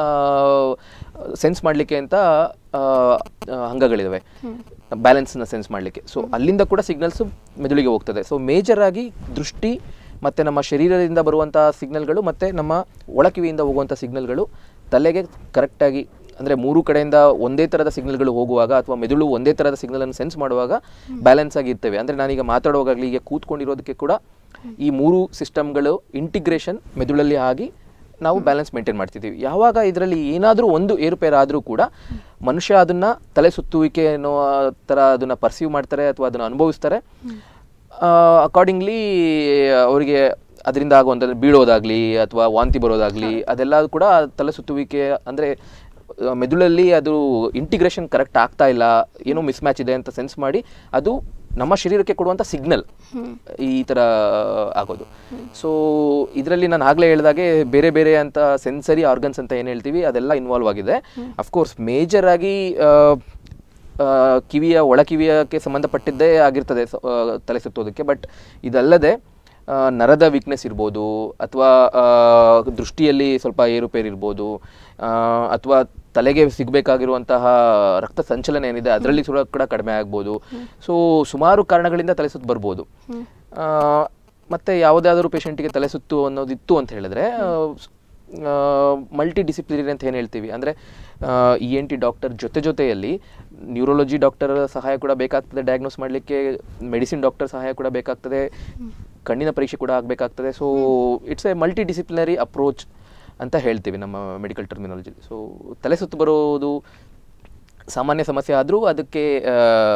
ಸೆನ್ಸ್ ಮಾಡಲಿಕ್ಕೆ ಅಂತ ಆ, ಆ, ಅಂಗಗಳಿದಾವೆ ಬ್ಯಾಲೆನ್ಸ್ನ ಸೆನ್ಸ್ ಮಾಡಲಿಕ್ಕೆ ಸೊ ಅಲ್ಲಿಂದ ಕೂಡ ಸಿಗ್ನಲ್ಸ್ ಮೆದುಳಿಗೆ ಹೋಗ್ತದೆ ಸೊ ಮೇಜರ್ ಆಗಿ ದೃಷ್ಟಿ ಮತ್ತು ನಮ್ಮ ಶರೀರದಿಂದ ಬರುವಂಥ ಸಿಗ್ನಲ್ಗಳು ಮತ್ತು ನಮ್ಮ ಒಳಕಿವಿಯಿಂದ ಹೋಗುವಂಥ ಸಿಗ್ನಲ್ಗಳು ತಲೆಗೆ ಕರೆಕ್ಟಾಗಿ ಅಂದರೆ ಮೂರು ಕಡೆಯಿಂದ ಒಂದೇ ಥರದ ಸಿಗ್ನಲ್ಗಳು ಹೋಗುವಾಗ ಅಥವಾ ಮೆದುಳು ಒಂದೇ ಥರದ ಸಿಗ್ನಲನ್ನು ಸೆನ್ಸ್ ಮಾಡುವಾಗ ಬ್ಯಾಲೆನ್ಸ್ ಆಗಿ ಇರ್ತವೆ ಅಂದರೆ ನಾನೀಗ ಮಾತಾಡುವಾಗಲಿ ಈಗ ಕೂತ್ಕೊಂಡಿರೋದಕ್ಕೆ ಕೂಡ ಈ ಮೂರು ಸಿಸ್ಟಮ್ಗಳು ಇಂಟಿಗ್ರೇಷನ್ ಮೆದುಳಲ್ಲಿ ಆಗಿ ನಾವು ಬ್ಯಾಲೆನ್ಸ್ ಮೇಂಟೈನ್ ಮಾಡ್ತಿದ್ದೀವಿ ಯಾವಾಗ ಇದರಲ್ಲಿ ಏನಾದರೂ ಒಂದು ಏರುಪೇರು ಆದರೂ ಕೂಡ ಮನುಷ್ಯ ಅದನ್ನು ತಲೆ ಸುತ್ತುವಿಕೆ ಅನ್ನೋ ಥರ ಅದನ್ನು ಪರ್ಸೀವ್ ಮಾಡ್ತಾರೆ ಅಥವಾ ಅದನ್ನು ಅನುಭವಿಸ್ತಾರೆ ಅಕಾರ್ಡಿಂಗ್ಲಿ ಅವರಿಗೆ ಅದರಿಂದ ಆಗುವಂಥದ್ದು ಬೀಳೋದಾಗಲಿ ಅಥವಾ ವಾಂತಿ ಬರೋದಾಗಲಿ ಅದೆಲ್ಲ ಕೂಡ ತಲೆ ಸುತ್ತುವಿಕೆ ಅಂದರೆ ಮೆದುಳಲ್ಲಿ ಅದು ಇಂಟಿಗ್ರೇಷನ್ ಕರೆಕ್ಟ್ ಆಗ್ತಾ ಇಲ್ಲ ಏನೋ ಮಿಸ್ ಮ್ಯಾಚ್ ಇದೆ ಅಂತ ಸೆನ್ಸ್ ಮಾಡಿ ಅದು ನಮ್ಮ ಶರೀರಕ್ಕೆ ಕೊಡುವಂಥ ಸಿಗ್ನಲ್ ಈ ಥರ ಆಗೋದು ಸೊ ಇದರಲ್ಲಿ ನಾನು ಆಗಲೇ ಹೇಳಿದಾಗೆ ಬೇರೆ ಬೇರೆ ಅಂತ ಸೆನ್ಸರಿ ಆರ್ಗನ್ಸ್ ಅಂತ ಏನು ಹೇಳ್ತೀವಿ ಅದೆಲ್ಲ ಇನ್ವಾಲ್ವ್ ಆಗಿದೆ ಅಫ್ಕೋರ್ಸ್ ಮೇಜರ್ ಆಗಿ ಆ, ಆ, ಕಿವಿಯ ಒಳಕಿವಿಯಕ್ಕೆ ಸಂಬಂಧಪಟ್ಟಿದ್ದೇ ಆಗಿರ್ತದೆ ಸ- ಆ, ತಲೆ ಸುತ್ತೋದಕ್ಕೆ ಬಟ್ ಇದಲ್ಲದೆ ಆ, ನರದ ವೀಕ್ನೆಸ್ ಇರ್ಬೋದು ಅಥವಾ ದೃಷ್ಟಿಯಲ್ಲಿ ಸ್ವಲ್ಪ ಏರುಪೇರು ಇರ್ಬೋದು ಅಥವಾ ತಲೆಗೆ ಸಿಗಬೇಕಾಗಿರುವಂತಹ ರಕ್ತ ಸಂಚಲನ ಏನಿದೆ ಅದರಲ್ಲಿ ಕೂಡ ಕೂಡ ಕಡಿಮೆ ಆಗ್ಬೋದು ಸೊ ಸುಮಾರು ಕಾರಣಗಳಿಂದ ತಲೆ ಸುತ್ತು ಬರ್ಬೋದು ಆ, ಮತ್ತೆ ಯಾವುದಾದ್ರೂ ಪೇಷಂಟಿಗೆ ತಲೆ ಸುತ್ತು ಅನ್ನೋದಿತ್ತು ಅಂತ ಹೇಳಿದ್ರೆ ಆ, ಸ್- ಮಲ್ಟಿ ಡಿಸಿಪ್ಲಿನರಿ ಅಂತ ಏನು ಹೇಳ್ತೀವಿ ಅಂದರೆ ಇ ಎನ್ ಟಿ ಡಾಕ್ಟರ್ ಜೊತೆ ಜೊತೆಯಲ್ಲಿ ನ್ಯೂರೋಲಜಿ ಡಾಕ್ಟರ್ ಸಹಾಯ ಕೂಡ ಬೇಕಾಗ್ತದೆ ಡಯಾಗ್ನೋಸ್ ಮಾಡಲಿಕ್ಕೆ ಮೆಡಿಸಿನ್ ಡಾಕ್ಟರ್ ಸಹಾಯ ಕೂಡ ಬೇಕಾಗ್ತದೆ ಕಣ್ಣಿನ ಪರೀಕ್ಷೆ ಕೂಡ ಆಗಬೇಕಾಗ್ತದೆ so it's a multi disciplinary approach ಅಂತ ಹೇಳ್ತೀವಿ ನಮ್ಮ ಮೆಡಿಕಲ್ ಟರ್ಮಿನಾಲಜಿ ಸೊ ತಲೆ ಸುತ್ತು ಬರೋದು ಸಾಮಾನ್ಯ ಸಮಸ್ಯೆ ಆದರೂ ಅದಕ್ಕೆ ಆ,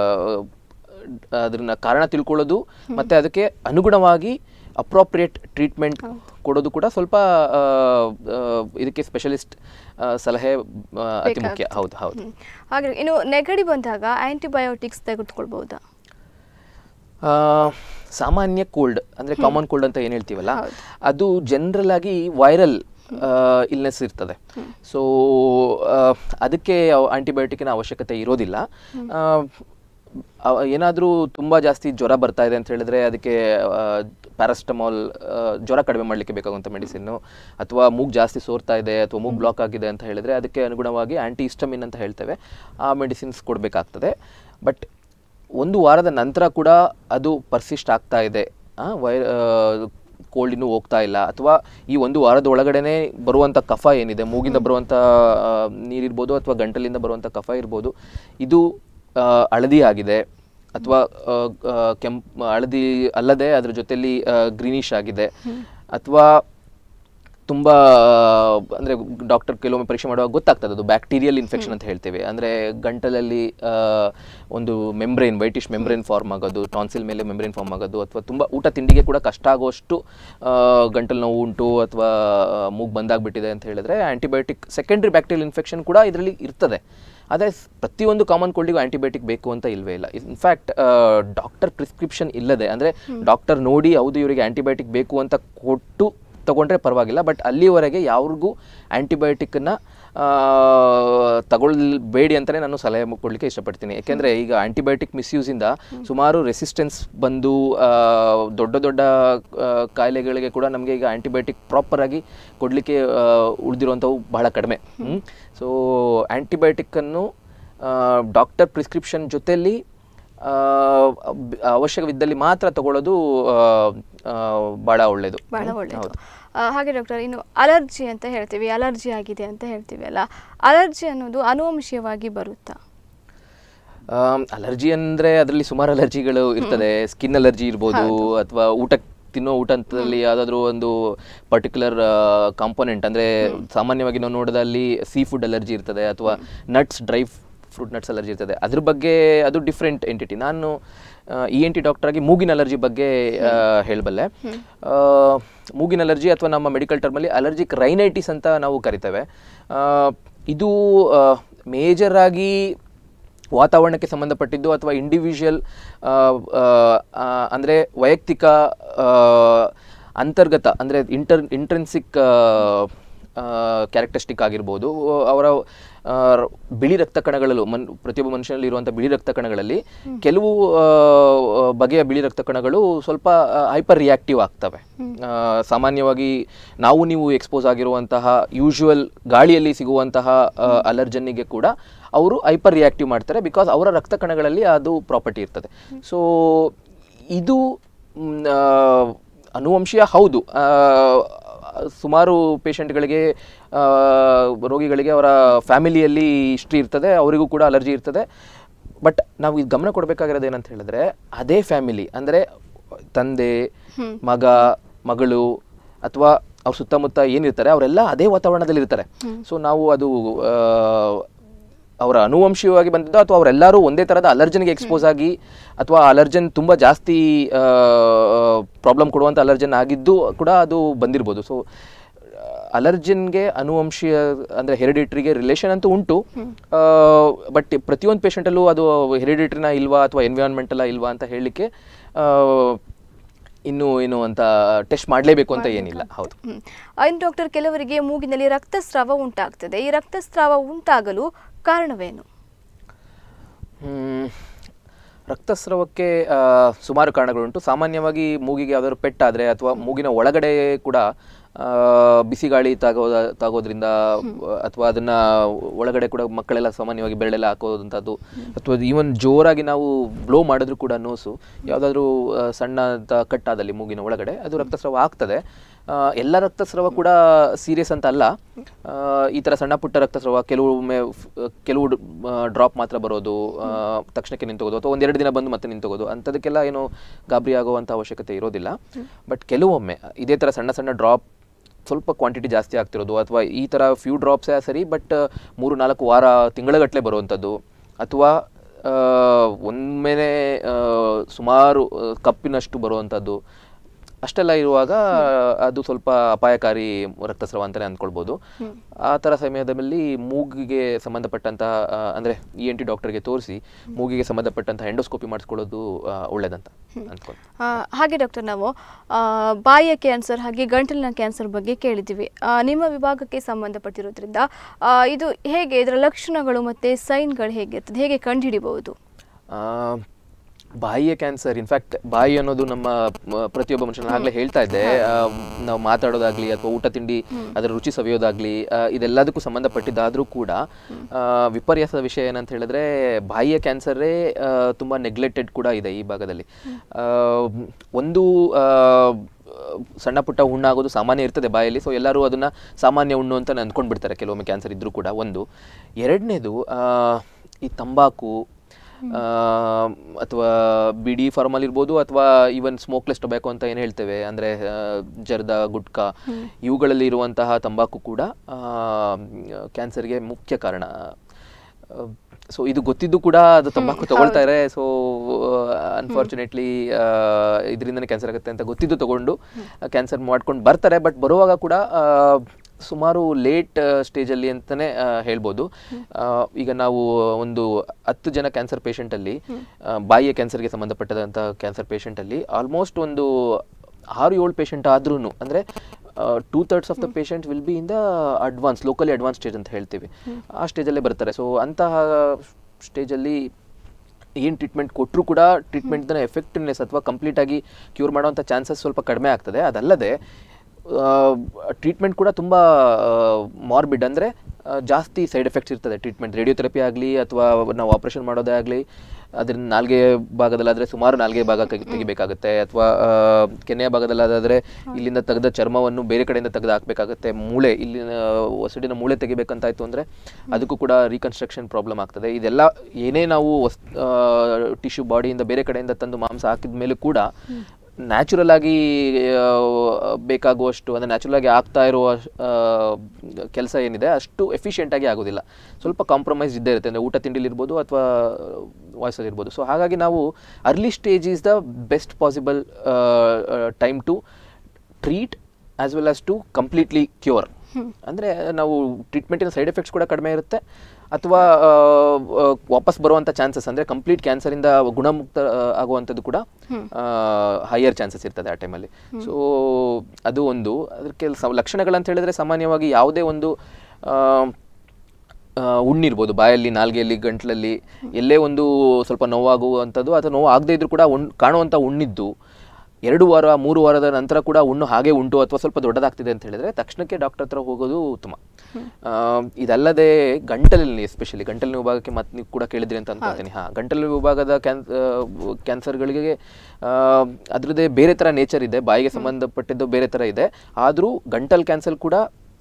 ಅದನ್ನ ಕಾರಣ ತಿಳ್ಕೊಳ್ಳೋದು ಮತ್ತೆ ಅದಕ್ಕೆ ಅನುಗುಣವಾಗಿ ಅಪ್ರೋಪ್ರಿಯೇಟ್ ಟ್ರೀಟ್ಮೆಂಟ್ ಕೊಡೋದು ಕೂಡ ಸ್ವಲ್ಪ ಆ, ಆ, ಇದಕ್ಕೆ ಸ್ಪೆಷಲಿಸ್ಟ್ ಸಲಹೆ ಆ, ಅತಿ ಮುಖ್ಯ ಹೌದು ಹೌದು ಹ್ಮ್. ಹಾಗೆ ಇನ್ನು ನೆಗಡಿ ಬಂದಾಗ ಆಂಟಿಬಯೋಟಿಕ್ಸ್ ತೆಗೆದುಕೊಳ್ಬಹುದಾ ಆ, ಸಾಮಾನ್ಯ ಕೋಲ್ಡ್ ಅಂದ್ರೆ ಕಾಮನ್ ಕೋಲ್ಡ್ ಅಂತ ಏನು ಹೇಳ್ತೀವಲ್ಲ ಹೌದು. ಅದು ಜನರಲ್ ಆಗಿ ವೈರಲ್ ಇಲ್ನೆಸ್ ಇರ್ತದೆ ಸೊ ಅದಕ್ಕೆ ಆಂಟಿಬಯೋಟಿಕ್ನ ಅವಶ್ಯಕತೆ ಇರೋದಿಲ್ಲ ಏನಾದರೂ ತುಂಬ ಜಾಸ್ತಿ ಜ್ವರ ಬರ್ತಾ ಇದೆ ಅಂತ ಹೇಳಿದ್ರೆ ಅದಕ್ಕೆ ಪ್ಯಾರಾಸ್ಟಮಾಲ್ ಜ್ವರ ಕಡಿಮೆ ಮಾಡಲಿಕ್ಕೆ ಬೇಕಾಗುವಂಥ ಮೆಡಿಸಿನ್ನು ಅಥವಾ ಮೂಗ್ ಜಾಸ್ತಿ ಸೋರ್ತಾ ಇದೆ ಅಥವಾ ಮೂಗ್ ಬ್ಲಾಕ್ ಆಗಿದೆ ಅಂತ ಹೇಳಿದ್ರೆ ಅದಕ್ಕೆ ಅನುಗುಣವಾಗಿ ಆಂಟಿ ಹಿಸ್ಟಮಿನ್ ಅಂತ ಹೇಳ್ತೇವೆ ಆ ಮೆಡಿಸಿನ್ಸ್ ಕೊಡಬೇಕಾಗ್ತದೆ ಬಟ್ ಒಂದು ವಾರದ ನಂತರ ಕೂಡ ಅದು ಪರ್ಸಿಸ್ಟ್ ಆಗ್ತಾ ಇದೆ ಆ, ವೈ ಕೋಲ್ಡ್ ಇನ್ನೂ ಹೋಗ್ತಾ ಇಲ್ಲ ಅಥವಾ ಈ ಒಂದು ವಾರದ ಒಳಗಡೆನೆ ಬರುವಂಥ ಕಫ ಏನಿದೆ ಮೂಗಿಂದ ಬರುವಂಥ ಆ, ನೀರಿರ್ಬೋದು ಅಥವಾ ಗಂಟಲಿಂದ ಬರುವಂಥ ಕಫ ಇರ್ಬೋದು ಇದು ಆ, ಹಳದಿ ಆಗಿದೆ ಅಥವಾ ಕೆಂಪ್ ಹಳದಿ ಅಲ್ಲದೆ ಅದ್ರ ಜೊತೆಲಿ ಗ್ರೀನಿಶ್ ಆಗಿದೆ ಅಥವಾ ತುಂಬ ಅಂದರೆ ಡಾಕ್ಟರ್ ಕೆಲವೊಮ್ಮೆ ಪರೀಕ್ಷೆ ಮಾಡುವಾಗ ಗೊತ್ತಾಗ್ತದೆ ಅದು ಬ್ಯಾಕ್ಟೀರಿಯಲ್ ಇನ್ಫೆಕ್ಷನ್ ಅಂತ ಹೇಳ್ತೇವೆ ಅಂದರೆ ಗಂಟಲಲ್ಲಿ ಆ, ಒಂದು ಮೆಂಬ್ರೇನ್ ವೈಟಿಶ್ ಮೆಂಬ್ರೇನ್ ಫಾರ್ಮ್ ಆಗೋದು ಟಾನ್ಸಿಲ್ ಮೇಲೆ ಮೆಂಬ್ರೇನ್ ಫಾರ್ಮ್ ಆಗೋದು ಅಥವಾ ತುಂಬ ಊಟ ತಿಂಡಿಗೆ ಕೂಡ ಕಷ್ಟ ಆಗುವಷ್ಟು ಆ, ಗಂಟಲು ನೋವು ಉಂಟು ಅಥವಾ ಮೂಗು ಬಂದಾಗ್ಬಿಟ್ಟಿದೆ ಅಂತ ಹೇಳಿದ್ರೆ ಆಂಟಿಬಯೋಟಿಕ್ ಸೆಕೆಂಡ್ರಿ ಬ್ಯಾಕ್ಟೀರಿಯಲ್ ಇನ್ಫೆಕ್ಷನ್ ಕೂಡ ಇದರಲ್ಲಿ ಇರ್ತದೆ ಆದರೆ ಸ್- ಪ್ರತಿಯೊಂದು ಕಾಮನ್ ಕೋಲ್ಡಿಗೂ ಆಂಟಿಬಯೋಟಿಕ್ ಬೇಕು ಅಂತ ಇಲ್ವೇ ಇಲ್ಲ ಇನ್ಫ್ಯಾಕ್ಟ್ ಡಾಕ್ಟರ್ ಪ್ರಿಸ್ಕ್ರಿಪ್ಷನ್ ಇಲ್ಲದೆ ಅಂದರೆ ಡಾಕ್ಟರ್ ನೋಡಿ ಹೌದು ಇವರಿಗೆ ಆಂಟಿಬಯೋಟಿಕ್ ಬೇಕು ಅಂತ ಕೊಟ್ಟು ತಗೊಂಡ್ರೆ ಪರವಾಗಿಲ್ಲ ಬಟ್ ಅಲ್ಲಿವರೆಗೆ ಯಾವ್ರಿಗೂ ಆ್ಯಂಟಿಬಯೋಟಿಕ್ಕನ್ನು ತಗೊಳ್ಬೇಡಿ ಅಂತಲೇ ನಾನು ಸಲಹೆ ಕೊಡಲಿಕ್ಕೆ ಇಷ್ಟಪಡ್ತೀನಿ ಯಾಕೆಂದರೆ ಈಗ ಆ್ಯಂಟಿಬಯೋಟಿಕ್ ಮಿಸ್ಯೂಸಿಂದ ಸುಮಾರು ರೆಸಿಸ್ಟೆನ್ಸ್ ಬಂದು ಆ, ದೊಡ್ಡ ದೊಡ್ಡ ಆ, ಕಾಯಿಲೆಗಳಿಗೆ ಕೂಡ ನಮಗೆ ಈಗ ಆ್ಯಂಟಿಬಯೋಟಿಕ್ ಪ್ರಾಪರಾಗಿ ಕೊಡಲಿಕ್ಕೆ ಉಳಿದಿರುವಂಥವು ಬಹಳ ಕಡಿಮೆ ಸೊ ಆ್ಯಂಟಿಬಯೋಟಿಕ್ಕನ್ನು ಡಾಕ್ಟರ್ ಪ್ರಿಸ್ಕ್ರಿಪ್ಷನ್ ಜೊತೆಯಲ್ಲಿ ಆ, ಬ್- ಅವಶ್ಯಕವಿದ್ದಲ್ಲಿ ಮಾತ್ರ ತಗೊಳ್ಳೋದು ಆ, ಆ, ಬಹಳ ಒಳ್ಳೆಯದು ಬಹಳ ಒಳ್ಳೆಯದು ಆ, ಹಾಗೆ ಡಾಕ್ಟರ್ ಇನ್ನು ಅಲರ್ಜಿ ಅಂತ ಹೇಳ್ತೀವಿ ಅಲರ್ಜಿ ಆಗಿದೆ ಅಂತ ಹೇಳ್ತೀವಿ ಅಲ್ಲ ಅಲರ್ಜಿ ಅನ್ನೋದು ಅನುವಂಶೀಯವಾಗಿ ಬರುತ್ತಾ ಅಲರ್ಜಿ ಅಂದ್ರೆ ಅದರಲ್ಲಿ ಸುಮಾರು ಅಲರ್ಜಿಗಳು ಇರ್ತದೆ ಸ್ಕಿನ್ ಅಲರ್ಜಿ ಇರ್ಬೋದು ಅಥವಾ ಊಟ ತಿನ್ನೋ ಊಟ ಅಂತದಲ್ಲಿ ಯಾವುದಾದ್ರೂ ಒಂದು ಪರ್ಟಿಕ್ಯುಲರ್ ಕಾಂಪೊನೆಂಟ್ ಅಂದ್ರೆ ಸಾಮಾನ್ಯವಾಗಿ ನಾವು ನೋಡೋದಲ್ಲಿ ಸೀ ಫುಡ್ ಅಲರ್ಜಿ ಇರ್ತದೆ ಅಥವಾ nuts dry fruit nuts allergy ಇರ್ತದೆ ಅದ್ರ ಬಗ್ಗೆ ಅದು ಡಿಫ್ರೆಂಟ್ ಎಂಟಿಟಿ ನಾನು ಇ ಎನ್ ಟಿ ಡಾಕ್ಟರ್ ಆಗಿ ಮೂಗಿನ ಅಲರ್ಜಿ ಬಗ್ಗೆ ಆ, ಹೇಳಬಲ್ಲೆ ಆ, ಮೂಗಿನ ಅಲರ್ಜಿ ಅಥವಾ ನಮ್ಮ ಮೆಡಿಕಲ್ ಟರ್ಮಲ್ಲಿ ಅಲರ್ಜಿಕ್ ರೈನೈಟಿಸ್ ಅಂತ ನಾವು ಕರಿತೇವೆ ಆ, ಇದು ಮೇಜರ್ ಆಗಿ ವಾತಾವರಣಕ್ಕೆ ಸಂಬಂಧಪಟ್ಟಿದ್ದು ಅಥವಾ ಇಂಡಿವಿಜುವಲ್ ಅಂದರೆ ವೈಯಕ್ತಿಕ ಆ, ಅಂತರ್ಗತ ಅಂದರೆ ಇಂಟರ್ ಇಂಟ್ರೆನ್ಸಿಕ್ ಕ್ಯಾರೆಕ್ಟರಿಸ್ಟಿಕ್ ಆಗಿರ್ಬೋದು ಅವರ ಆ, ಬಿಳಿ ರಕ್ತ ಕಣಗಳಲ್ಲೂ ಮನ್ ಪ್ರತಿಯೊಬ್ಬ ಮನುಷ್ಯನಲ್ಲಿ ಇರುವಂಥ ಬಿಳಿ ರಕ್ತ ಕಣಗಳಲ್ಲಿ ಕೆಲವು ಆ, ಬಗೆಯ ಬಿಳಿ ರಕ್ತ ಕಣಗಳು ಸ್ವಲ್ಪ ಹೈಪರ್ ರಿಯಾಕ್ಟಿವ್ ಆಗ್ತವೆ ಆ, ಸಾಮಾನ್ಯವಾಗಿ ನಾವು ನೀವು ಎಕ್ಸ್ಪೋಸ್ ಆಗಿರುವಂತಹ ಯೂಶುವಲ್ ಗಾಳಿಯಲ್ಲಿ ಸಿಗುವಂತಹ ಅಲರ್ಜನ್ನಿಗೆ ಕೂಡ ಅವರು ಹೈಪರ್ ರಿಯಾಕ್ಟಿವ್ ಮಾಡ್ತಾರೆ ಬಿಕಾಸ್ ಅವರ ರಕ್ತ ಕಣಗಳಲ್ಲಿ ಅದು ಪ್ರಾಪರ್ಟಿ ಇರ್ತದೆ ಸೊ ಇದು ಮ್, ಆ, ಅನುವಂಶೀಯ ಹೌದು ಆ, ಸುಮಾರು ಪೇಷಂಟ್ಗಳಿಗೆ ರೋಗಿಗಳಿಗೆ ಅವರ ಫ್ಯಾಮಿಲಿಯಲ್ಲಿ ಹಿಸ್ಟ್ರಿ ಇರ್ತದೆ ಅವರಿಗೂ ಕೂಡ ಅಲರ್ಜಿ ಇರ್ತದೆ ಬಟ್ ನಾವು ಇದು ಗಮನ ಕೊಡಬೇಕಾಗಿರೋದು ಏನಂತ ಹೇಳಿದ್ರೆ ಅದೇ ಫ್ಯಾಮಿಲಿ ಅಂದರೆ ತಂದೆ ಮಗ ಮಗಳು ಅಥವಾ ಅವ್ರ ಸುತ್ತಮುತ್ತ ಏನಿರ್ತಾರೆ ಅವರೆಲ್ಲ ಅದೇ ವಾತಾವರಣದಲ್ಲಿ ಇರ್ತಾರೆ ಸೊ ನಾವು ಅದು ಆ, ಅವರ ಅನುವಂಶೀಯವಾಗಿ ಬಂದಿದ್ದು ಅಥವಾ ಅವರೆಲ್ಲರೂ ಒಂದೇ ಥರದ ಅಲರ್ಜನ್ಗೆ ಎಕ್ಸ್ಪೋಸ್ ಆಗಿ ಅಥವಾ ಅಲರ್ಜನ್ ತುಂಬ ಜಾಸ್ತಿ ಪ್ರಾಬ್ಲಮ್ ಕೊಡುವಂಥ ಅಲರ್ಜನ್ ಆಗಿದ್ದು ಕೂಡ ಅದು ಬಂದಿರ್ಬೋದು ಸೊ ಅಲರ್ಜನ್ಗೆ ಅನುವಂಶೀಯ ಅಂದರೆ ಹೆರಿಡಿಟ್ರಿಗೆ ರಿಲೇಷನ್ ಅಂತೂ ಉಂಟು ಬಟ್ ಪ್ರತಿಯೊಂದು ಪೇಷಂಟಲ್ಲೂ ಅದು ಹೆರಿಡಿಟ್ರಿನ ಇಲ್ವಾ ಅಥವಾ ಎನ್ವಿರಾನ್ಮೆಂಟಲ್ಲ ಇಲ್ವಾ ಅಂತ ಹೇಳಲಿಕ್ಕೆ ಇನ್ನು ಏನು ಅಂತ ಟೆಸ್ಟ್ ಮಾಡಲೇಬೇಕು ಅಂತ ಏನಿಲ್ಲ ಹೌದು ಹ್ಮ್. ಇನ್ನು ಡಾಕ್ಟರ್ ಕೆಲವರಿಗೆ ಮೂಗಿನಲ್ಲಿ ರಕ್ತಸ್ರಾವ ಉಂಟಾಗ್ತದೆ ಈ ರಕ್ತಸ್ರಾವ ಉಂಟಾಗಲು ಕಾರಣವೇನು ಹ್ಮ್. ರಕ್ತಸ್ರಾವಕ್ಕೆ ಆ, ಸುಮಾರು ಕಾರಣಗಳುಂಟು ಸಾಮಾನ್ಯವಾಗಿ ಮೂಗಿಗೆ ಯಾವ್ದಾದ್ರು ಪೆಟ್ಟಾದರೆ ಅಥವಾ ಮೂಗಿನ ಒಳಗಡೆ ಕೂಡ ಆ, ಬಿಸಿ ಗಾಳಿ ತಾಗೋದ ತಾಗೋದ್ರಿಂದ ಅಥವಾ ಅದನ್ನ ಒಳಗಡೆ ಕೂಡ ಮಕ್ಕಳೆಲ್ಲ ಸಾಮಾನ್ಯವಾಗಿ ಬೆರಳೆಲ್ಲ ಹಾಕೋದಂಥದ್ದು ಅಥವಾ ಈವನ್ ಜೋರಾಗಿ ನಾವು ಬ್ಲೋ ಮಾಡಿದ್ರು ಕೂಡ ನೋಸು ಯಾವುದಾದ್ರೂ ಸಣ್ಣ ಕಟ್ಟಾದಲ್ಲಿ ಮೂಗಿನ ಒಳಗಡೆ ಅದು ರಕ್ತಸ್ರಾವ ಆಗ್ತದೆ ಆ, ಎಲ್ಲ ರಕ್ತಸ್ರಾವ ಕೂಡ ಸೀರಿಯಸ್ ಅಂತ ಅಲ್ಲ ಆ, ಈ ಥರ ಸಣ್ಣ ಪುಟ್ಟ ರಕ್ತಸ್ರಾವ ಕೆಲವೊಮ್ಮೆ ಫ್- ಕೆಲವು ಡ್ರಾಪ್ ಮಾತ್ರ ಬರೋದು ಆ, ತಕ್ಷಣಕ್ಕೆ ನಿಂತೋಗೋದು ಅಥವಾ ಒಂದೆರಡು ದಿನ ಬಂದು ಮತ್ತೆ ನಿಂತೋಗೋದು ಅಂಥದಕ್ಕೆಲ್ಲ ಏನು ಗಾಬರಿ ಆಗುವಂಥ ಅವಶ್ಯಕತೆ ಇರೋದಿಲ್ಲ ಬಟ್ ಕೆಲವೊಮ್ಮೆ ಇದೇ ಥರ ಸಣ್ಣ ಸಣ್ಣ ಡ್ರಾಪ್ ಸ್ವಲ್ಪ ಕ್ವಾಂಟಿಟಿ ಜಾಸ್ತಿ ಆಗ್ತಿರೋದು ಅಥವಾ ಈ ಥರ ಫ್ಯೂ ಡ್ರಾಪ್ಸೇ ಸರಿ ಬಟ್ ಮೂರು ನಾಲ್ಕು ವಾರ ತಿಂಗಳಗಟ್ಟಲೆ ಬರುವಂಥದ್ದು ಅಥವಾ ಒಮ್ಮೆನೆ ಸುಮಾರು ಆ, ಕಪ್ಪಿನಷ್ಟು ಬರುವಂಥದ್ದು ಅಷ್ಟೆಲ್ಲ ಇರುವಾಗ ಅದು ಸ್ವಲ್ಪ ಅಪಾಯಕಾರಿ ರಕ್ತಸ್ರಾವ ಅಂತಲೇ ಅಂದ್ಕೊಳ್ಬೋದು ಆ ಥರ ಸಮಯದಲ್ಲಿ ಮೂಗಿಗೆ ಸಂಬಂಧಪಟ್ಟಂತಹ ಆ, ಅಂದ್ರೆ ಇ ಎನ್ ಟಿ ಡಾಕ್ಟರ್ಗೆ ತೋರಿಸಿ ಮೂಗಿಗೆ ಸಂಬಂಧಪಟ್ಟಂತಹ ಎಂಡೋಸ್ಕೋಪಿ ಮಾಡಿಸ್ಕೊಳ್ಳೋದು ಆ, ಒಳ್ಳೇದಂತ ಅಂದ್ಕೊಂಡು ಆ, ಹಾಗೆ ಡಾಕ್ಟರ್ ನಾವು ಆ, ಬಾಯಿಯ ಕ್ಯಾನ್ಸರ್ ಹಾಗೆ ಗಂಟಲಿನ ಕ್ಯಾನ್ಸರ್ ಬಗ್ಗೆ ಕೇಳಿದ್ದೀವಿ ಆ, ನಿಮ್ಮ ವಿಭಾಗಕ್ಕೆ ಸಂಬಂಧಪಟ್ಟಿರೋದ್ರಿಂದ ಆ, ಇದು ಹೇಗೆ ಇದರ ಲಕ್ಷಣಗಳು ಮತ್ತು ಸೈನ್ಗಳು ಹೇಗಿರ್ತದೆ ಹೇಗೆ ಕಂಡುಹಿಡಿಬಹುದು ಆ, ಬಾಯಿಯ ಕ್ಯಾನ್ಸರ್ ಇನ್ಫ್ಯಾಕ್ಟ್ ಬಾಯಿ ಅನ್ನೋದು ನಮ್ಮ ಮ, ಪ್ರತಿಯೊಬ್ಬ ಮನುಷ್ಯನ ಆಗಲೇ ಹೇಳ್ತಾ ಇದ್ದೆ ಆ, ನಾವು ಮಾತಾಡೋದಾಗ್ಲಿ ಅಥವಾ ಊಟ ತಿಂಡಿ ಅದರ ರುಚಿ ಸವಿಯೋದಾಗ್ಲಿ ಆ, ಇದೆಲ್ಲದಕ್ಕೂ ಸಂಬಂಧಪಟ್ಟಿದ್ದಾದರೂ ಕೂಡ ಆ, ವಿಪರ್ಯಾಸದ ವಿಷಯ ಏನಂತ ಹೇಳಿದ್ರೆ ಬಾಯಿಯ ಕ್ಯಾನ್ಸರೇ ಆ, ತುಂಬಾ ನೆಗ್ಲೆಕ್ಟೆಡ್ ಕೂಡ ಇದೆ ಈ ಭಾಗದಲ್ಲಿ ಆ, ಒಂದು ಆ, ಸಣ್ಣ ಪುಟ್ಟ ಹುಣ್ಣಾಗೋದು ಸಾಮಾನ್ಯ ಇರ್ತದೆ ಬಾಯಲ್ಲಿ ಸೊ ಎಲ್ಲರೂ ಅದನ್ನ ಸಾಮಾನ್ಯ ಹುಣ್ಣು ಅಂತ ಅಂದ್ಕೊಂಡು ಬಿಡ್ತಾರೆ ಕೆಲವೊಮ್ಮೆ ಕ್ಯಾನ್ಸರ್ ಇದ್ರೂ ಕೂಡ ಒಂದು ಎರಡನೇದು ಈ ತಂಬಾಕು ಆ, ಅಥವಾ ಬಿಡಿ ಫಾರ್ಮಲ್ ಇರ್ಬೋದು ಅಥವಾ ಈವನ್ ಸ್ಮೋಕ್ಲೆಸ್ ಟೊಬ್ಯಾಕೋ ಅಂತ ಏನು ಹೇಳ್ತೇವೆ ಅಂದರೆ ಜರ್ದ ಗುಟ್ಕಾ ಇವುಗಳಲ್ಲಿ ಇರುವಂತಹ ತಂಬಾಕು ಕೂಡ ಕ್ಯಾನ್ಸರ್ಗೆ ಮುಖ್ಯ ಕಾರಣ ಸೊ ಇದು ಗೊತ್ತಿದ್ದು ಕೂಡ ಅದು ತಂಬಾಕು ತಗೊಳ್ತಾ ಇದ್ದಾರೆ ಸೊ ಅನ್ಫಾರ್ಚುನೇಟ್ಲಿ ಇದರಿಂದನೇ ಕ್ಯಾನ್ಸರ್ ಆಗುತ್ತೆ ಅಂತ ಗೊತ್ತಿದ್ದು ತಗೊಂಡು ಕ್ಯಾನ್ಸರ್ ಮಾಡ್ಕೊಂಡು ಬರ್ತಾರೆ ಬಟ್ ಬರುವಾಗ ಕೂಡ ಆ, ಸುಮಾರು ಲೇಟ್ ಸ್ಟೇಜಲ್ಲಿ ಅಂತಲೇ ಹೇಳ್ಬೋದು ಆ, ಈಗ ನಾವು ಒಂದು ಹತ್ತು ಜನ ಕ್ಯಾನ್ಸರ್ ಪೇಷಂಟಲ್ಲಿ ಬಾಯಿಯ ಕ್ಯಾನ್ಸರ್ಗೆ ಸಂಬಂಧಪಟ್ಟದಂಥ ಕ್ಯಾನ್ಸರ್ ಪೇಷಂಟಲ್ಲಿ ಆಲ್ಮೋಸ್ಟ್ ಒಂದು ಆರು ಏಳು ಪೇಷಂಟ್ ಆದ್ರೂ ಅಂದರೆ two thirds of the patient will be in the advance locally advance stage ಅಂತ ಹೇಳ್ತೀವಿ ಆ ಸ್ಟೇಜಲ್ಲೇ ಬರ್ತಾರೆ ಸೊ ಅಂತಹ ಸ್ಟೇಜಲ್ಲಿ ಏನು ಟ್ರೀಟ್ಮೆಂಟ್ ಕೊಟ್ಟರು ಕೂಡ ಟ್ರೀಟ್ಮೆಂಟ್ನ ಎಫೆಕ್ಟಿವ್ನೆಸ್ ಅಥವಾ ಕಂಪ್ಲೀಟಾಗಿ ಕ್ಯೂರ್ ಮಾಡೋವಂಥ ಚಾನ್ಸಸ್ ಸ್ವಲ್ಪ ಕಡಿಮೆ ಆಗ್ತದೆ ಅದಲ್ಲದೆ ಟ್ರೀಟ್ಮೆಂಟ್ ಕೂಡ ತುಂಬ ಮಾರ್ಬಿಡ್ ಅಂದರೆ ಜಾಸ್ತಿ ಸೈಡ್ ಎಫೆಕ್ಟ್ಸ್ ಇರ್ತದೆ ಟ್ರೀಟ್ಮೆಂಟ್ ರೇಡಿಯೋಥೆರಪಿ ಆಗಲಿ ಅಥವಾ ನಾವು ಆಪರೇಷನ್ ಮಾಡೋದೇ ಆಗಲಿ ಅದರಿಂದ ನಾಲ್ಗೆ ಭಾಗದಲ್ಲಾದರೆ ಸುಮಾರು ನಾಲ್ಗೆ ಭಾಗ ತೆಗಿ- ತೆಗಿಬೇಕಾಗುತ್ತೆ ಅಥವಾ ಕೆನೆಯ ಭಾಗದಲ್ಲಾದರೆ ಇಲ್ಲಿಂದ ತೆಗೆದ ಚರ್ಮವನ್ನು ಬೇರೆ ಕಡೆಯಿಂದ ತೆಗೆದು ಹಾಕಬೇಕಾಗುತ್ತೆ ಮೂಳೆ ಇಲ್ಲಿನ ಒಸಡಿನ ಮೂಳೆ ತೆಗಿಬೇಕಂತಾಯ್ತು ಅಂದರೆ ಅದಕ್ಕೂ ಕೂಡ ರೀಕನ್ಸ್ಟ್ರಕ್ಷನ್ ಪ್ರಾಬ್ಲಮ್ ಆಗ್ತದೆ ಇದೆಲ್ಲ ಏನೇ ನಾವು ಟಿಶ್ಯೂ ಬಾಡಿಯಿಂದ ಬೇರೆ ಕಡೆಯಿಂದ ತಂದು ಮಾಂಸ ಹಾಕಿದ ಮೇಲೂ ಕೂಡ ನ್ಯಾಚುರಲ್ ಆಗಿ ಆ, ಬೇಕಾಗುವಷ್ಟು ಅಂದರೆ ನ್ಯಾಚುರಲ್ ಆಗಿ ಆಗ್ತಾ ಇರುವ ಕೆಲಸ ಏನಿದೆ ಅಷ್ಟು ಎಫಿಷಿಯೆಂಟ್ ಆಗಿ ಆಗೋದಿಲ್ಲ ಸ್ವಲ್ಪ ಕಾಂಪ್ರಮೈಸ್ ಇದ್ದೇ ಇರುತ್ತೆ ಅಂದರೆ ಊಟ ತಿಂಡಿಲಿರ್ಬೋದು ಅಥವಾ ವಾಯ್ಸಲ್ಲಿ ಇರ್ಬೋದು ಸೊ ಹಾಗಾಗಿ ನಾವು early stage is the best possible time to treat as well as to completely cure ಅಂದರೆ ನಾವು ಟ್ರೀಟ್ಮೆಂಟಿನ ಸೈಡ್ ಎಫೆಕ್ಟ್ಸ್ ಕೂಡ ಕಡಿಮೆ ಇರುತ್ತೆ ಅಥವಾ ಆ, ಆ, ವಾಪಸ್ ಬರುವಂಥ ಚಾನ್ಸಸ್ ಅಂದರೆ ಕಂಪ್ಲೀಟ್ ಕ್ಯಾನ್ಸರಿಂದ ಗುಣಮುಕ್ತ ಆ, ಆಗುವಂಥದ್ದು ಕೂಡ ಹೈಯರ್ ಚಾನ್ಸಸ್ ಇರ್ತದೆ ಆ ಟೈಮಲ್ಲಿ ಸೊ ಅದು ಒಂದು ಅದಕ್ಕೆ ಸ- ಲಕ್ಷಣಗಳಂತ ಹೇಳಿದ್ರೆ ಸಾಮಾನ್ಯವಾಗಿ ಯಾವುದೇ ಒಂದು ಆ, ಆ, ಹುಣ್ಣಿರ್ಬೋದು ಬಾಯಲ್ಲಿ ನಾಲ್ಗೆಯಲ್ಲಿ ಗಂಟ್ಲಲ್ಲಿ ಎಲ್ಲೇ ಒಂದು ಸ್ವಲ್ಪ ನೋವಾಗುವಂಥದ್ದು ಅಥವಾ ನೋವು ಆಗದೇ ಇದ್ರೂ ಕೂಡ ಉಣ್ ಕಾಣುವಂಥ ಹುಣ್ಣಿದ್ದು ಎರಡು ವಾರ ಮೂರು ವಾರದ ನಂತರ ಕೂಡ ಹುಣ್ಣು ಹಾಗೆ ಉಂಟು ಅಥವಾ ಸ್ವಲ್ಪ ದೊಡ್ಡದಾಗ್ತಿದೆ ಅಂತ ಹೇಳಿದ್ರೆ ತಕ್ಷಣಕ್ಕೆ ಡಾಕ್ಟರ್ ಹತ್ರ ಹೋಗೋದು ಉತ್ತಮ ಆ, ಇದಲ್ಲದೆ ಗಂಟಲಲ್ಲಿ ಎಸ್ಪೆಷಲಿ ಗಂಟಲಿನ ವಿಭಾಗಕ್ಕೆ ಮತ್ತೆ ನೀವು ಕೂಡ ಕೇಳಿದ್ರಿ ಅಂತ ಅನ್ಕೊಳ್ತೀನಿ ಹಾ ಗಂಟಲು ವಿಭಾಗದ ಕ್ಯಾನ್ ಕ್ಯಾನ್ಸರ್ಗಳಿಗೆ ಅದರದ್ದೇ ಬೇರೆ ಥರ ನೇಚರ್ ಇದೆ ಬಾಯಿಗೆ ಸಂಬಂಧಪಟ್ಟಿದ್ದು ಬೇರೆ ಥರ ಇದೆ ಆದರೂ ಗಂಟಲ್ ಕ್ಯಾನ್ಸರ್ ಕೂಡ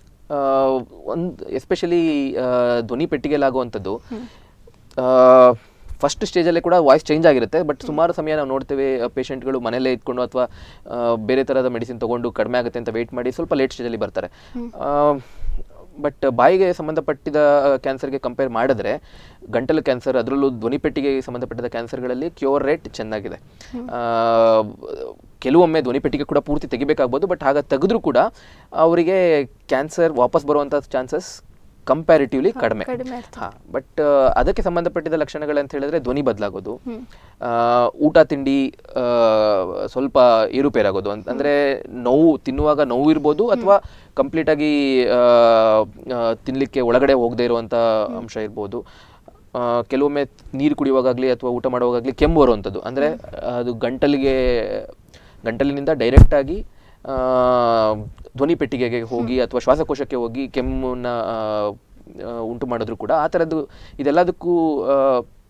ಒಂದು ಎಸ್ಪೆಷಲಿ ಧ್ವನಿ ಪೆಟ್ಟಿಗೆಲಾಗುವಂಥದ್ದು ಫಸ್ಟ್ ಸ್ಟೇಜಲ್ಲೇ ಕೂಡ ವಾಯ್ಸ್ ಚೇಂಜ್ ಆಗಿರುತ್ತೆ ಬಟ್ ಸುಮಾರು ಸಮಯ ನಾವು ನೋಡ್ತೇವೆ ಪೇಷಂಟ್ಗಳು ಮನೆಯಲ್ಲೇ ಇದ್ಕೊಂಡು ಅಥವಾ ಬೇರೆ ಥರದ ಮೆಡಿಸಿನ್ ತೊಗೊಂಡು ಕಡಿಮೆ ಆಗುತ್ತೆ ಅಂತ ವೆಯ್ಟ್ ಮಾಡಿ ಸ್ವಲ್ಪ ಲೇಟ್ ಸ್ಟೇಜಲ್ಲಿ ಬರ್ತಾರೆ ಬಟ್ ಬಾಯಿಗೆ ಸಂಬಂಧಪಟ್ಟಿದ ಕ್ಯಾನ್ಸರ್ಗೆ ಕಂಪೇರ್ ಮಾಡಿದ್ರೆ ಗಂಟಲು ಕ್ಯಾನ್ಸರ್ ಅದರಲ್ಲೂ ಧ್ವನಿಪೆಟ್ಟಿಗೆ ಸಂಬಂಧಪಟ್ಟಿದ ಕ್ಯಾನ್ಸರ್ಗಳಲ್ಲಿ ಕ್ಯೂರ್ ರೇಟ್ ಚೆನ್ನಾಗಿದೆ ಆ, ಕೆಲವೊಮ್ಮೆ ಧ್ವನಿಪೆಟ್ಟಿಗೆ ಕೂಡ ಪೂರ್ತಿ ತೆಗಿಬೇಕಾಗ್ಬೋದು ಬಟ್ ಹಾಗೆ ತೆಗೆದ್ರೂ ಕೂಡ ಅವರಿಗೆ ಕ್ಯಾನ್ಸರ್ ವಾಪಸ್ ಬರುವಂಥ ಚಾನ್ಸಸ್ ಕಂಪ್ಯಾರಿಟಿವ್ಲಿ ಕಡಿಮೆ ಕಡಿಮೆ ಇರ್ತದೆ. ಹಾ ಬಟ್ ಅದಕ್ಕೆ ಸಂಬಂಧಪಟ್ಟಿದ ಲಕ್ಷಣಗಳಂತ ಹೇಳಿದ್ರೆ ಧ್ವನಿ ಬದಲಾಗೋದು ಊಟ ತಿಂಡಿ ಆ, ಸ್ವಲ್ಪ ಏರುಪೇರಾಗೋದು ಅಂತ ಅಂದ್ರೆ ನೋವು ತಿನ್ನುವಾಗ ನೋವು ಇರ್ಬೋದು ಅಥವಾ ಕಂಪ್ಲೀಟ್ ಆಗಿ ಆ, ಆ, ತಿನ್ಲಿಕ್ಕೆ ಒಳಗಡೆ ಹೋಗದೆ ಇರುವಂತ ಅಂಶ ಇರ್ಬೋದು ಆ, ಕೆಲವೊಮ್ಮೆ ನೀರು ಕುಡಿಯುವಾಗಲಿ ಅಥವಾ ಊಟ ಮಾಡುವಾಗಲಿ ಕೆಮ್ಮು ಬರುವಂಥದ್ದು ಅಂದರೆ ಅದು ಗಂಟಲಿಗೆ ಗಂಟಲಿನಿಂದ ಡೈರೆಕ್ಟ್ ಆಗಿ ಆ, ಧ್ವನಿ ಪೆಟ್ಟಿಗೆಗೆ ಹೋಗಿ ಅಥವಾ ಶ್ವಾಸಕೋಶಕ್ಕೆ ಹೋಗಿ ಕೆಮ್ಮನ್ನ ಆ, ಆ, ಉಂಟು ಮಾಡಿದ್ರು ಕೂಡ ಆ ಥರದ್ದು ಇದೆಲ್ಲದಕ್ಕೂ ಆ,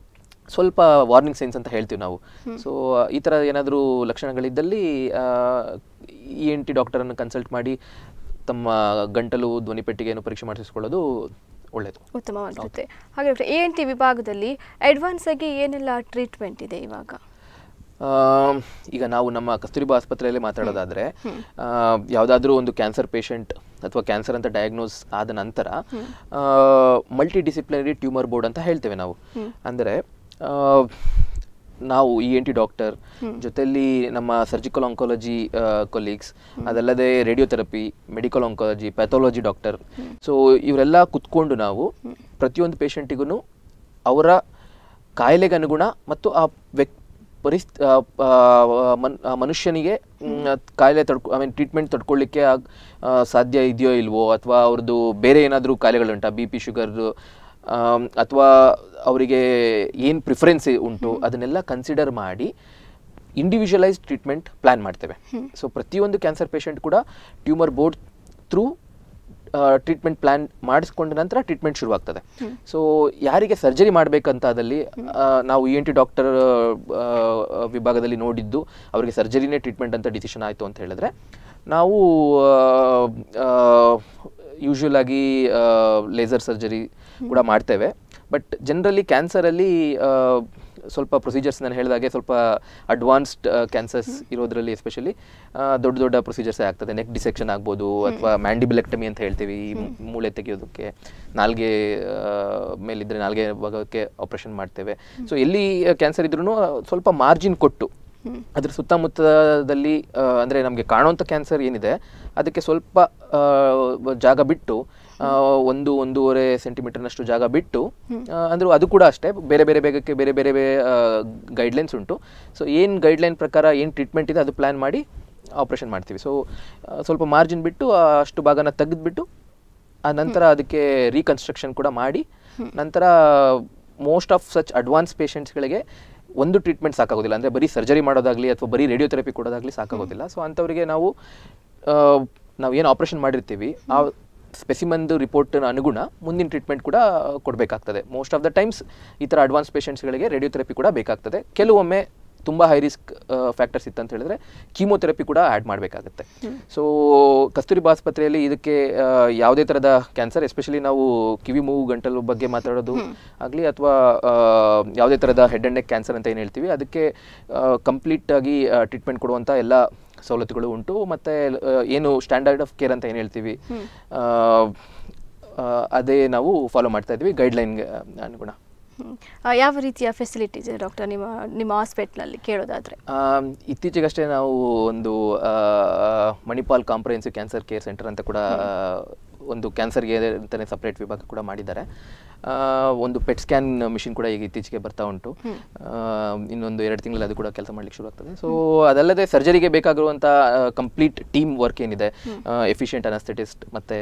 ಸ್ವಲ್ಪ ವಾರ್ನಿಂಗ್ ಸೈನ್ಸ್ ಅಂತ ಹೇಳ್ತೀವಿ ನಾವು ಸೊ ಈ ಥರ ಏನಾದರೂ ಲಕ್ಷಣಗಳಿದ್ದಲ್ಲಿ ಇ ಎನ್ ಟಿ ಡಾಕ್ಟರನ್ನು ಕನ್ಸಲ್ಟ್ ಮಾಡಿ ತಮ್ಮ ಗಂಟಲು ಧ್ವನಿಪೆಟ್ಟಿಗೆಯನ್ನು ಪರೀಕ್ಷೆ ಮಾಡಿಸಿಕೊಳ್ಳೋದು ಒಳ್ಳೆಯದು ಉತ್ತಮವಾಗಿರುತ್ತೆ ಹಾಗೆ ಡಾಕ್ಟರ್ ಎ ಎನ್ ಟಿ ವಿಭಾಗದಲ್ಲಿ ಅಡ್ವಾನ್ಸ್ ಆಗಿ ಏನೆಲ್ಲ ಟ್ರೀಟ್ಮೆಂಟ್ ಇದೆ ಇವಾಗ ಆ, ಈಗ ನಾವು ನಮ್ಮ ಕಸ್ತೂರಿಬಾ ಆಸ್ಪತ್ರೆಯಲ್ಲಿ ಮಾತಾಡೋದಾದ್ರೆ ಯಾವುದಾದ್ರೂ ಒಂದು ಕ್ಯಾನ್ಸರ್ ಪೇಷಂಟ್ ಅಥವಾ ಕ್ಯಾನ್ಸರ್ ಅಂತ ಡಯಾಗ್ನೋಸ್ ಆದ ನಂತರ ಮಲ್ಟಿ ಡಿಸಿಪ್ಲಿನರಿ ಟ್ಯೂಮರ್ ಬೋರ್ಡ್ ಅಂತ ಹೇಳ್ತೇವೆ ನಾವು ಅಂದರೆ ಆ, ನಾವು ಇ ಎನ್ ಟಿ ಡಾಕ್ಟರ್ ಜೊತೆಲಿ ನಮ್ಮ ಸರ್ಜಿಕಲ್ ಆಂಕಾಲಜಿ ಕೊಲೀಗ್ಸ್ ಅದಲ್ಲದೆ radiotherapy medical oncology pathology doctor so ಇವರೆಲ್ಲ ಕುತ್ಕೊಂಡು ನಾವು ಪ್ರತಿಯೊಂದು ಪೇಷಂಟಿಗೂ ಅವರ ಕಾಯಿಲೆಗೆ ಅನುಗುಣ ಮತ್ತು ಆ ವ್ಯಕ್ತಿ ಪರಿಸ್ ಆ, ಆ, ಮನ್- ಆ ಮನುಷ್ಯನಿಗೆ ಮ್, ಕಾಯಿಲೆ ತಡ್ಕೊ ಐ ಮೀನ್ ಟ್ರೀಟ್ಮೆಂಟ್ ತಡ್ಕೊಳ್ಳಿಕ್ಕೆ ಆಗ್- ಆ, ಸಾಧ್ಯ ಇದೆಯೋ ಇಲ್ವೋ ಅಥವಾ ಅವ್ರದ್ದು ಬೇರೆ ಏನಾದರೂ ಕಾಯಿಲೆಗಳುಂಟಾ ಬಿ ಪಿ ಶುಗರ್ದು ಅಥವಾ ಅವರಿಗೆ ಏನು ಪ್ರಿಫರೆನ್ಸ್ ಉಂಟು ಅದನ್ನೆಲ್ಲ ಕನ್ಸಿಡರ್ ಮಾಡಿ ಇಂಡಿವಿಜುವಲೈಸ್ ಟ್ರೀಟ್ಮೆಂಟ್ ಪ್ಲ್ಯಾನ್ ಮಾಡ್ತೇವೆ ಸೊ ಪ್ರತಿಯೊಂದು ಕ್ಯಾನ್ಸರ್ ಪೇಷಂಟ್ ಕೂಡ tumour board through treatment plan ಮಾಡಿಸ್ಕೊಂಡ ನಂತರ ಟ್ರೀಟ್ಮೆಂಟ್ ಶುರುವಾಗ್ತದೆ ಸೊ ಯಾರಿಗೆ ಸರ್ಜರಿ ಮಾಡಬೇಕಂತಾದಲ್ಲಿ ನಾವು ಇ ಎನ್ ಟಿ ಡಾಕ್ಟರ್ ವಿಭಾಗದಲ್ಲಿ ನೋಡಿದ್ದು ಅವರಿಗೆ ಸರ್ಜರಿನೇ ಟ್ರೀಟ್ಮೆಂಟ್ ಅಂತ ಡಿಸಿಷನ್ ಆಯಿತು ಅಂತ ಹೇಳಿದ್ರೆ ನಾವು ಯೂಶ್ವಲ್ ಆಗಿ ಲೇಸರ್ ಸರ್ಜರಿ ಕೂಡ ಮಾಡ್ತೇವೆ ಬಟ್ ಜನರಲಿ ಕ್ಯಾನ್ಸರಲ್ಲಿ ಸ್ವಲ್ಪ ಪ್ರೊಸೀಜರ್ಸ್ ನಾನು ಹೇಳಿದಾಗೆ ಸ್ವಲ್ಪ ಅಡ್ವಾನ್ಸ್ಡ್ ಕ್ಯಾನ್ಸರ್ಸ್ ಇರೋದ್ರಲ್ಲಿ ಎಸ್ಪೆಷಲಿ ದೊಡ್ಡ ದೊಡ್ಡ ಪ್ರೊಸೀಜರ್ಸ್ ಆಗ್ತದೆ ನೆಕ್ ಡಿಸೆಕ್ಷನ್ ಆಗ್ಬೋದು ಅಥವಾ ಮ್ಯಾಂಡಿಬಿಲೆಕ್ಟಮಿ ಅಂತ ಹೇಳ್ತೀವಿ ಈ ಮೂಳೆ ತೆಗೆಯೋದಕ್ಕೆ ನಾಲ್ಗೆ ಆ, ಮೇಲಿದ್ರೆ ನಾಲ್ಗೆ ಭಾಗಕ್ಕೆ ಆಪರೇಷನ್ ಮಾಡ್ತೇವೆ ಸೊ ಎಲ್ಲಿ ಕ್ಯಾನ್ಸರ್ ಇದ್ರೂ ಸ್ವಲ್ಪ ಮಾರ್ಜಿನ್ ಕೊಟ್ಟು ಅದ್ರ ಸುತ್ತಮುತ್ತದಲ್ಲಿ ಆ, ಅಂದ್ರೆ ನಮಗೆ ಕಾಣುವಂಥ ಕ್ಯಾನ್ಸರ್ ಏನಿದೆ ಅದಕ್ಕೆ ಸ್ವಲ್ಪ ಆ, ಜಾಗ ಬಿಟ್ಟು ಆ, ಒಂದು ಒಂದೂವರೆ ಸೆಂಟಿಮೀಟರ್ನಷ್ಟು ಜಾಗ ಬಿಟ್ಟು ಆ, ಅಂದ್ರೆ ಅದು ಕೂಡ ಅಷ್ಟೇ ಬೇರೆ ಬೇರೆ ಬೇಗಕ್ಕೆ ಬೇರೆ ಬೇರೆ ಗೈಡ್ಲೈನ್ಸ್ ಉಂಟು ಸೊ ಏನು ಗೈಡ್ಲೈನ್ ಪ್ರಕಾರ ಏನು ಟ್ರೀಟ್ಮೆಂಟ್ ಇದೆ ಅದು ಪ್ಲ್ಯಾನ್ ಮಾಡಿ ಆಪ್ರೇಷನ್ ಮಾಡ್ತೀವಿ ಸೊ ಸ್ವಲ್ಪ ಮಾರ್ಜಿನ್ ಬಿಟ್ಟು ಆ ಅಷ್ಟು ಭಾಗನ ತೆಗೆದ್ಬಿಟ್ಟು ಆ ನಂತರ ಅದಕ್ಕೆ ರೀಕನ್ಸ್ಟ್ರಕ್ಷನ್ ಕೂಡ ಮಾಡಿ ನಂತರ ಮೋಸ್ಟ್ ಆಫ್ ಸಚ್ ಅಡ್ವಾನ್ಸ್ ಪೇಷಂಟ್ಸ್ಗಳಿಗೆ ಒಂದು ಟ್ರೀಟ್ಮೆಂಟ್ ಸಾಕಾಗೋದಿಲ್ಲ ಅಂದರೆ ಬರೀ ಸರ್ಜರಿ ಮಾಡೋದಾಗಲಿ ಅಥವಾ ಬರೀ ರೇಡಿಯೋಥೆರಪಿ ಕೊಡೋದಾಗಲಿ ಸಾಕಾಗೋದಿಲ್ಲ ಸೊ ಅಂಥವರಿಗೆ ನಾವು ಆ, ನಾವು ಏನು ಆಪ್ರೇಷನ್ ಮಾಡಿರ್ತೀವಿ ಆ ಸ್ಪೆಸಿಮನ್ದು ರಿಪೋರ್ಟ್ನ ಅನುಗುಣ ಮುಂದಿನ ಟ್ರೀಟ್ಮೆಂಟ್ ಕೂಡ ಕೊಡಬೇಕಾಗ್ತದೆ ಮೋಸ್ಟ್ ಆಫ್ ದ ಟೈಮ್ಸ್ ಈ ಥರ ಅಡ್ವಾನ್ಸ್ ಪೇಷಂಟ್ಸ್ಗಳಿಗೆ ರೇಡಿಯೋಥೆರಪಿ ಕೂಡ ಬೇಕಾಗ್ತದೆ ಕೆಲವೊಮ್ಮೆ ತುಂಬ ಹೈ ರಿಸ್ಕ್ ಫ್ಯಾಕ್ಟರ್ಸ್ ಇತ್ತಂತ ಹೇಳಿದ್ರೆ ಕೀಮೋಥೆರಪಿ ಕೂಡ ಆ್ಯಡ್ ಮಾಡಬೇಕಾಗುತ್ತೆ ಸೊ ಕಸ್ತೂರಿಬಾ ಆಸ್ಪತ್ರೆಯಲ್ಲಿ ಇದಕ್ಕೆ ಆ, ಯಾವುದೇ ಥರದ ಕ್ಯಾನ್ಸರ್ ಎಸ್ಪೆಷಲಿ ನಾವು ಕಿವಿ ಮೂಗು ಗಂಟಲು ಬಗ್ಗೆ ಮಾತಾಡೋದು ಆಗಲಿ ಅಥವಾ ಯಾವುದೇ ಥರದ ಹೆಡ್ ಆ್ಯಂಡ್ ನೆಕ್ ಕ್ಯಾನ್ಸರ್ ಅಂತ ಏನು ಹೇಳ್ತೀವಿ ಅದಕ್ಕೆ ಕಂಪ್ಲೀಟ್ ಆಗಿ ಟ್ರೀಟ್ಮೆಂಟ್ ಕೊಡುವಂಥ ಎಲ್ಲ ಸವಲತ್ತುಗಳು ಉಂಟು ಮತ್ತು ಏನು ಸ್ಟ್ಯಾಂಡರ್ಡ್ ಆಫ್ ಕೇರ್ ಅಂತ ಏನು ಹೇಳ್ತೀವಿ ಆ, ಆ, ಅದೇ ನಾವು ಫಾಲೋ ಮಾಡ್ತಾ ಇದ್ವಿ ಗೈಡ್ಲೈನ್ಗೆ ಅನುಗುಣ ಹ್ಮ್. ಆ, ಯಾವ ರೀತಿಯ ಫೆಸಿಲಿಟೀಸ್ ಇದೆ ಡಾಕ್ಟರ್ ನಿಮ್ಮ ನಿಮ್ಮ ಹಾಸ್ಪಿಟ್ಲಲ್ಲಿ ಕೇಳೋದಾದ್ರೆ ಆಮ್, ಇತ್ತೀಚೆಗಷ್ಟೇ ನಾವು ಒಂದು ಆ, Manipal comprehensive cancer care centre ಅಂತ ಕೂಡ ಆ, ಒಂದು ಕ್ಯಾನ್ಸರ್ಗೆ ಅಂತಲೇ ಸಪ್ರೇಟ್ ವಿಭಾಗ ಕೂಡ ಮಾಡಿದ್ದಾರೆ ಆ, ಒಂದು ಪೆಟ್ ಸ್ಕ್ಯಾನ್ ಮಿಷಿನ್ ಕೂಡ ಈಗ ಇತ್ತೀಚೆಗೆ ಬರ್ತಾ ಉಂಟು ಆ, ಇನ್ನೊಂದು ಎರಡು ತಿಂಗಳಲ್ಲಿ ಅದು ಕೂಡ ಕೆಲಸ ಮಾಡ್ಲಿಕ್ಕೆ ಶುರು ಆಗ್ತದೆ ಸೊ ಅದಲ್ಲದೆ ಸರ್ಜರಿಗೆ ಬೇಕಾಗಿರುವಂಥ ಕಂಪ್ಲೀಟ್ ಟೀಮ್ ವರ್ಕ್ ಏನಿದೆ ಎಫಿಷಿಯಂಟ್ ಅನಸ್ಥೆಟಿಸ್ಟ್ ಮತ್ತು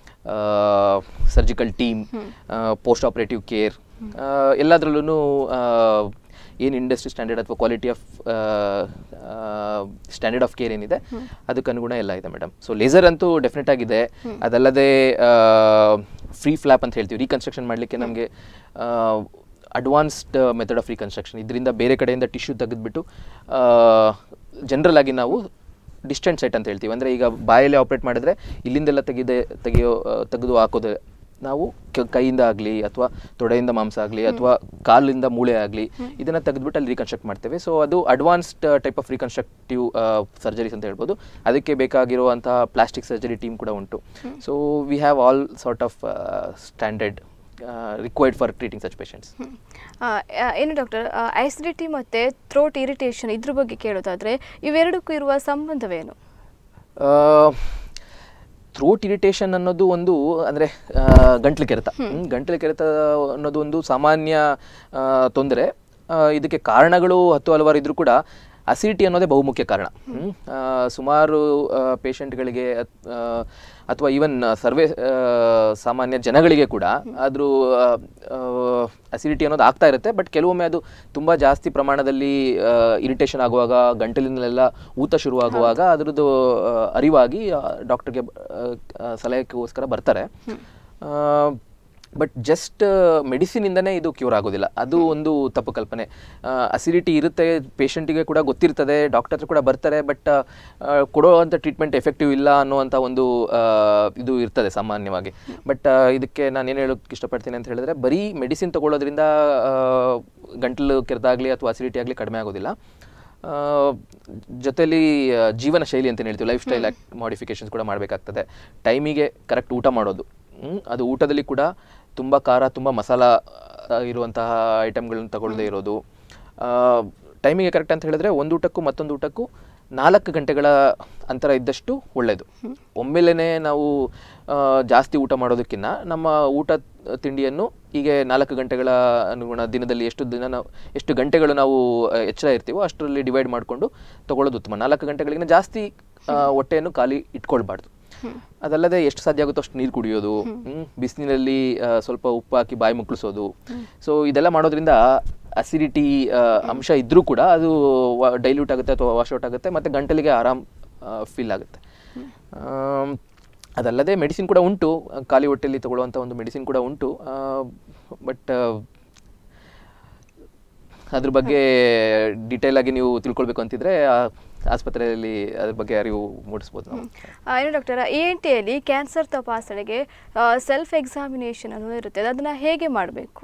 surgical team post operative care ಎಲ್ಲದರಲ್ಲೂ ಏನು ಇಂಡಸ್ಟ್ರಿ ಸ್ಟ್ಯಾಂಡರ್ಡ್ ಅಥವಾ quality of standard of care ಏನಿದೆ ಅದಕ್ಕೆ ಅನುಗುಣ ಎಲ್ಲ ಇದೆ ಮೇಡಮ್ ಸೊ ಲೇಸರ್ ಅಂತೂ ಡೆಫಿನೆಟ್ ಆಗಿದೆ ಅದಲ್ಲದೆ ಫ್ರೀ ಫ್ಲಾಪ್ ಅಂತ ಹೇಳ್ತೀವಿ ರೀಕನ್ಸ್ಟ್ರಕ್ಷನ್ ಮಾಡಲಿಕ್ಕೆ ನಮಗೆ ಅಡ್ವಾನ್ಸ್ಡ್ ಮೆಥಡ್ ಆಫ್ ರೀಕನ್ಸ್ಟ್ರಕ್ಷನ್ ಇದರಿಂದ ಬೇರೆ ಕಡೆಯಿಂದ ಟಿಶ್ಯೂ ತೆಗೆದುಬಿಟ್ಟು ಜನರಲ್ ಆಗಿ ನಾವು ಡಿಸ್ಟೆಂಟ್ ಸೆಟ್ ಅಂತ ಹೇಳ್ತೀವಿ ಅಂದರೆ ಈಗ ಬಾಯಲ್ಲಿ ಆಪ್ರೇಟ್ ಮಾಡಿದ್ರೆ ಇಲ್ಲಿಂದೆಲ್ಲ ತೆಗೆದೆ ತೆಗೆಯೋ ಆ, ತೆಗೆದು ಹಾಕೋದು ನಾವು ಕ- ಕೈಯಿಂದ ಆಗಲಿ ಅಥವಾ ತೊಡೆಯಿಂದ ಮಾಂಸ ಆಗಲಿ ಅಥವಾ ಕಾಲಿಂದ ಮೂಳೆ ಆಗಲಿ ಇದನ್ನು ತೆಗೆದುಬಿಟ್ಟು ಅಲ್ಲಿ ರೀಕನ್ಸ್ಟ್ರಕ್ಟ್ ಮಾಡ್ತೇವೆ ಸೊ ಅದು advanced type of reconstructive surgeries ಅಂತ ಹೇಳ್ಬೋದು ಅದಕ್ಕೆ ಬೇಕಾಗಿರುವಂತಹ ಪ್ಲಾಸ್ಟಿಕ್ ಸರ್ಜರಿ ಟೀಮ್ ಕೂಡ ಉಂಟು so we have all sort of standard required for treating such patients hmm. ಆ, ಆ, ಏನು ಡಾಕ್ಟರ್ ಆಸಿಡಿಟಿ ಮತ್ತು ಥ್ರೋಟ್ ಇರಿಟೇಷನ್ ಇದ್ರ ಬಗ್ಗೆ ಕೇಳೋದಾದ್ರೆ ಇವೆರಡಕ್ಕೂ ಇರುವ ಸಂಬಂಧವೇನು ಥ್ರೋಟ್ ಇರಿಟೇಷನ್ ಅನ್ನೋದು ಒಂದು ಅಂದರೆ ಗಂಟ್ಲು ಕೆರೆತ ಹ್ಮ್, ಗಂಟ್ಲು ಕೆರೆತ ಅನ್ನೋದು ಒಂದು ಸಾಮಾನ್ಯ ತೊಂದರೆ ಇದಕ್ಕೆ ಕಾರಣಗಳು ಹತ್ತು ಹಲವಾರು ಇದ್ರೂ ಕೂಡ ಅಸಿಡಿಟಿ ಅನ್ನೋದೇ ಬಹುಮುಖ್ಯ ಕಾರಣ ಹ್ಮ್. ಆ, ಸುಮಾರು ಪೇಷಂಟ್ಗಳಿಗೆ ಅಥವಾ ಈವನ್ ಸರ್ವೇ ಆ, ಸಾಮಾನ್ಯ ಜನಗಳಿಗೆ ಕೂಡ ಆದರೂ ಅಸಿಡಿಟಿ ಅನ್ನೋದು ಆಗ್ತಾ ಇರುತ್ತೆ ಬಟ್ ಕೆಲವೊಮ್ಮೆ ಅದು ತುಂಬ ಜಾಸ್ತಿ ಪ್ರಮಾಣದಲ್ಲಿ ಇರಿಟೇಷನ್ ಆಗುವಾಗ ಗಂಟಲಿನಲ್ಲೆಲ್ಲ ಊತ ಶುರುವಾಗುವಾಗ ಅದರದ್ದು ಆ, ಅರಿವಾಗಿ ಡಾಕ್ಟರ್ಗೆ ಸಲಹೆಗೋಸ್ಕರ ಬರ್ತಾರೆ ಬಟ್ ಜಸ್ಟ್ ಮೆಡಿಸಿನಿಂದನೇ ಇದು ಕ್ಯೂರ್ ಆಗೋದಿಲ್ಲ ಅದು ಒಂದು ತಪ್ಪು ಕಲ್ಪನೆ ಅಸಿಡಿಟಿ ಇರುತ್ತೆ ಪೇಷಂಟಿಗೆ ಕೂಡ ಗೊತ್ತಿರ್ತದೆ ಡಾಕ್ಟರ್ ಹತ್ರ ಕೂಡ ಬರ್ತಾರೆ ಬಟ್ ಕೊಡೋವಂಥ ಟ್ರೀಟ್ಮೆಂಟ್ ಎಫೆಕ್ಟಿವ್ ಇಲ್ಲ ಅನ್ನುವಂಥ ಒಂದು ಆ, ಇದು ಇರ್ತದೆ ಸಾಮಾನ್ಯವಾಗಿ ಬಟ್ ಇದಕ್ಕೆ ನಾನು ಏನು ಹೇಳೋಕ್ಕೆ ಇಷ್ಟಪಡ್ತೀನಿ ಅಂತ ಹೇಳಿದ್ರೆ ಬರೀ ಮೆಡಿಸಿನ್ ತಗೊಳ್ಳೋದ್ರಿಂದ ಆ, ಗಂಟಲು ಕೆರೆದಾಗಲಿ ಅಥವಾ ಅಸಿಡಿಟಿ ಆಗಲಿ ಕಡಿಮೆ ಆಗೋದಿಲ್ಲ ಆ, ಜೊತೆಲಿ ಆ, ಜೀವನ ಶೈಲಿ ಅಂತ ಹೇಳ್ತೀವಿ ಲೈಫ್ ಸ್ಟೈಲ್ ಮಾಡಿಫಿಕೇಶನ್ಸ್ ಕೂಡ ಮಾಡಬೇಕಾಗ್ತದೆ ಟೈಮಿಗೆ ಕರೆಕ್ಟ್ ಊಟ ಮಾಡೋದು ಹ್ಮ್? ಅದು ಊಟದಲ್ಲಿ ಕೂಡ ತುಂಬ ಖಾರ ತುಂಬ ಮಸಾಲ ಆ, ಇರುವಂತಹ ಐಟಮ್ಗಳನ್ನ ತಗೊಳ್ಳದೇ ಇರೋದು ಟೈಮಿಗೆ ಕರೆಕ್ಟ್ ಅಂತ ಹೇಳಿದ್ರೆ ಒಂದು ಊಟಕ್ಕೂ ಮತ್ತೊಂದು ಊಟಕ್ಕೂ ನಾಲ್ಕು ಗಂಟೆಗಳ ಅಂತರ ಇದ್ದಷ್ಟು ಒಳ್ಳೆಯದು ಒಮ್ಮೆಲೇ ನಾವು ಆ, ಜಾಸ್ತಿ ಊಟ ಮಾಡೋದಕ್ಕಿಂತ ನಮ್ಮ ಊಟ ತಿಂಡಿಯನ್ನು ಹೀಗೆ ನಾಲ್ಕು ಗಂಟೆಗಳ ಅನುಗುಣ ದಿನದಲ್ಲಿ ಎಷ್ಟು ದಿನ ನಾವು ಎಷ್ಟು ಗಂಟೆಗಳು ನಾವು ಆ, ಎಚ್ಚರ ಇರ್ತೀವೋ ಅಷ್ಟರಲ್ಲಿ ಡಿವೈಡ್ ಮಾಡಿಕೊಂಡು ತಗೊಳ್ಳೋದು ಉತ್ತಮ ನಾಲ್ಕು ಗಂಟೆಗಳಿಗಿಂತ ಜಾಸ್ತಿ ಆ, ಹೊಟ್ಟೆಯನ್ನು ಖಾಲಿ ಇಟ್ಕೊಳ್ಬಾರ್ದು ಅದಲ್ಲದೆ ಎಷ್ಟು ಸಾಧ್ಯ ಆಗುತ್ತೋ ಅಷ್ಟು ನೀರು ಕುಡಿಯೋದು ಹ್ಮ್, ಬಿಸಿಲಿನಲ್ಲಿ ಆ, ಸ್ವಲ್ಪ ಉಪ್ಪು ಹಾಕಿ ಬಾಯಿ ಮುಕ್ಕಳಿಸೋದು ಸೊ ಇದೆಲ್ಲ ಮಾಡೋದ್ರಿಂದ ಅಸಿಡಿಟಿ ಅಂಶ ಇದ್ರೂ ಕೂಡ ಅದು ಡೈಲ್ಯೂಟ್ ಆಗುತ್ತೆ ಅಥವಾ ವಾಶ್ಔಟ್ ಆಗುತ್ತೆ ಮತ್ತು ಗಂಟಲಿಗೆ ಆರಾಮ್ ಫೀಲ್ ಆಗುತ್ತೆ ಆಮ್, ಅದಲ್ಲದೆ ಮೆಡಿಸಿನ್ ಕೂಡ ಉಂಟು ಆ, ಖಾಲಿ ಹೊಟ್ಟೆಯಲ್ಲಿ ತಗೊಳ್ಳುವಂಥ ಒಂದು ಮೆಡಿಸಿನ್ ಕೂಡ ಉಂಟು ಬಟ್ ಅದ್ರ ಬಗ್ಗೆ ಡೀಟೇಲ್ ಆಗಿ ನೀವು ತಿಳ್ಕೊಳ್ಬೇಕು ಅಂತಿದ್ರೆ ಆ, ಆಸ್ಪತ್ರೆಯಲ್ಲಿ ಅದ್ರ ಬಗ್ಗೆ ಅರಿವು ಮೂಡಿಸ್ಬೋದು ನಾವು ಆ, ಏನು ಡಾಕ್ಟರ್ ಇ ಎನ್ ಟಿಯಲ್ಲಿ ಕ್ಯಾನ್ಸರ್ ತಪಾಸಣೆಗೆ ಸೆಲ್ಫ್ ಎಕ್ಸಾಮಿನೇಷನ್ ಅನ್ನೋದು ಇರುತ್ತೆ ಅದನ್ನು ಹೇಗೆ ಮಾಡಬೇಕು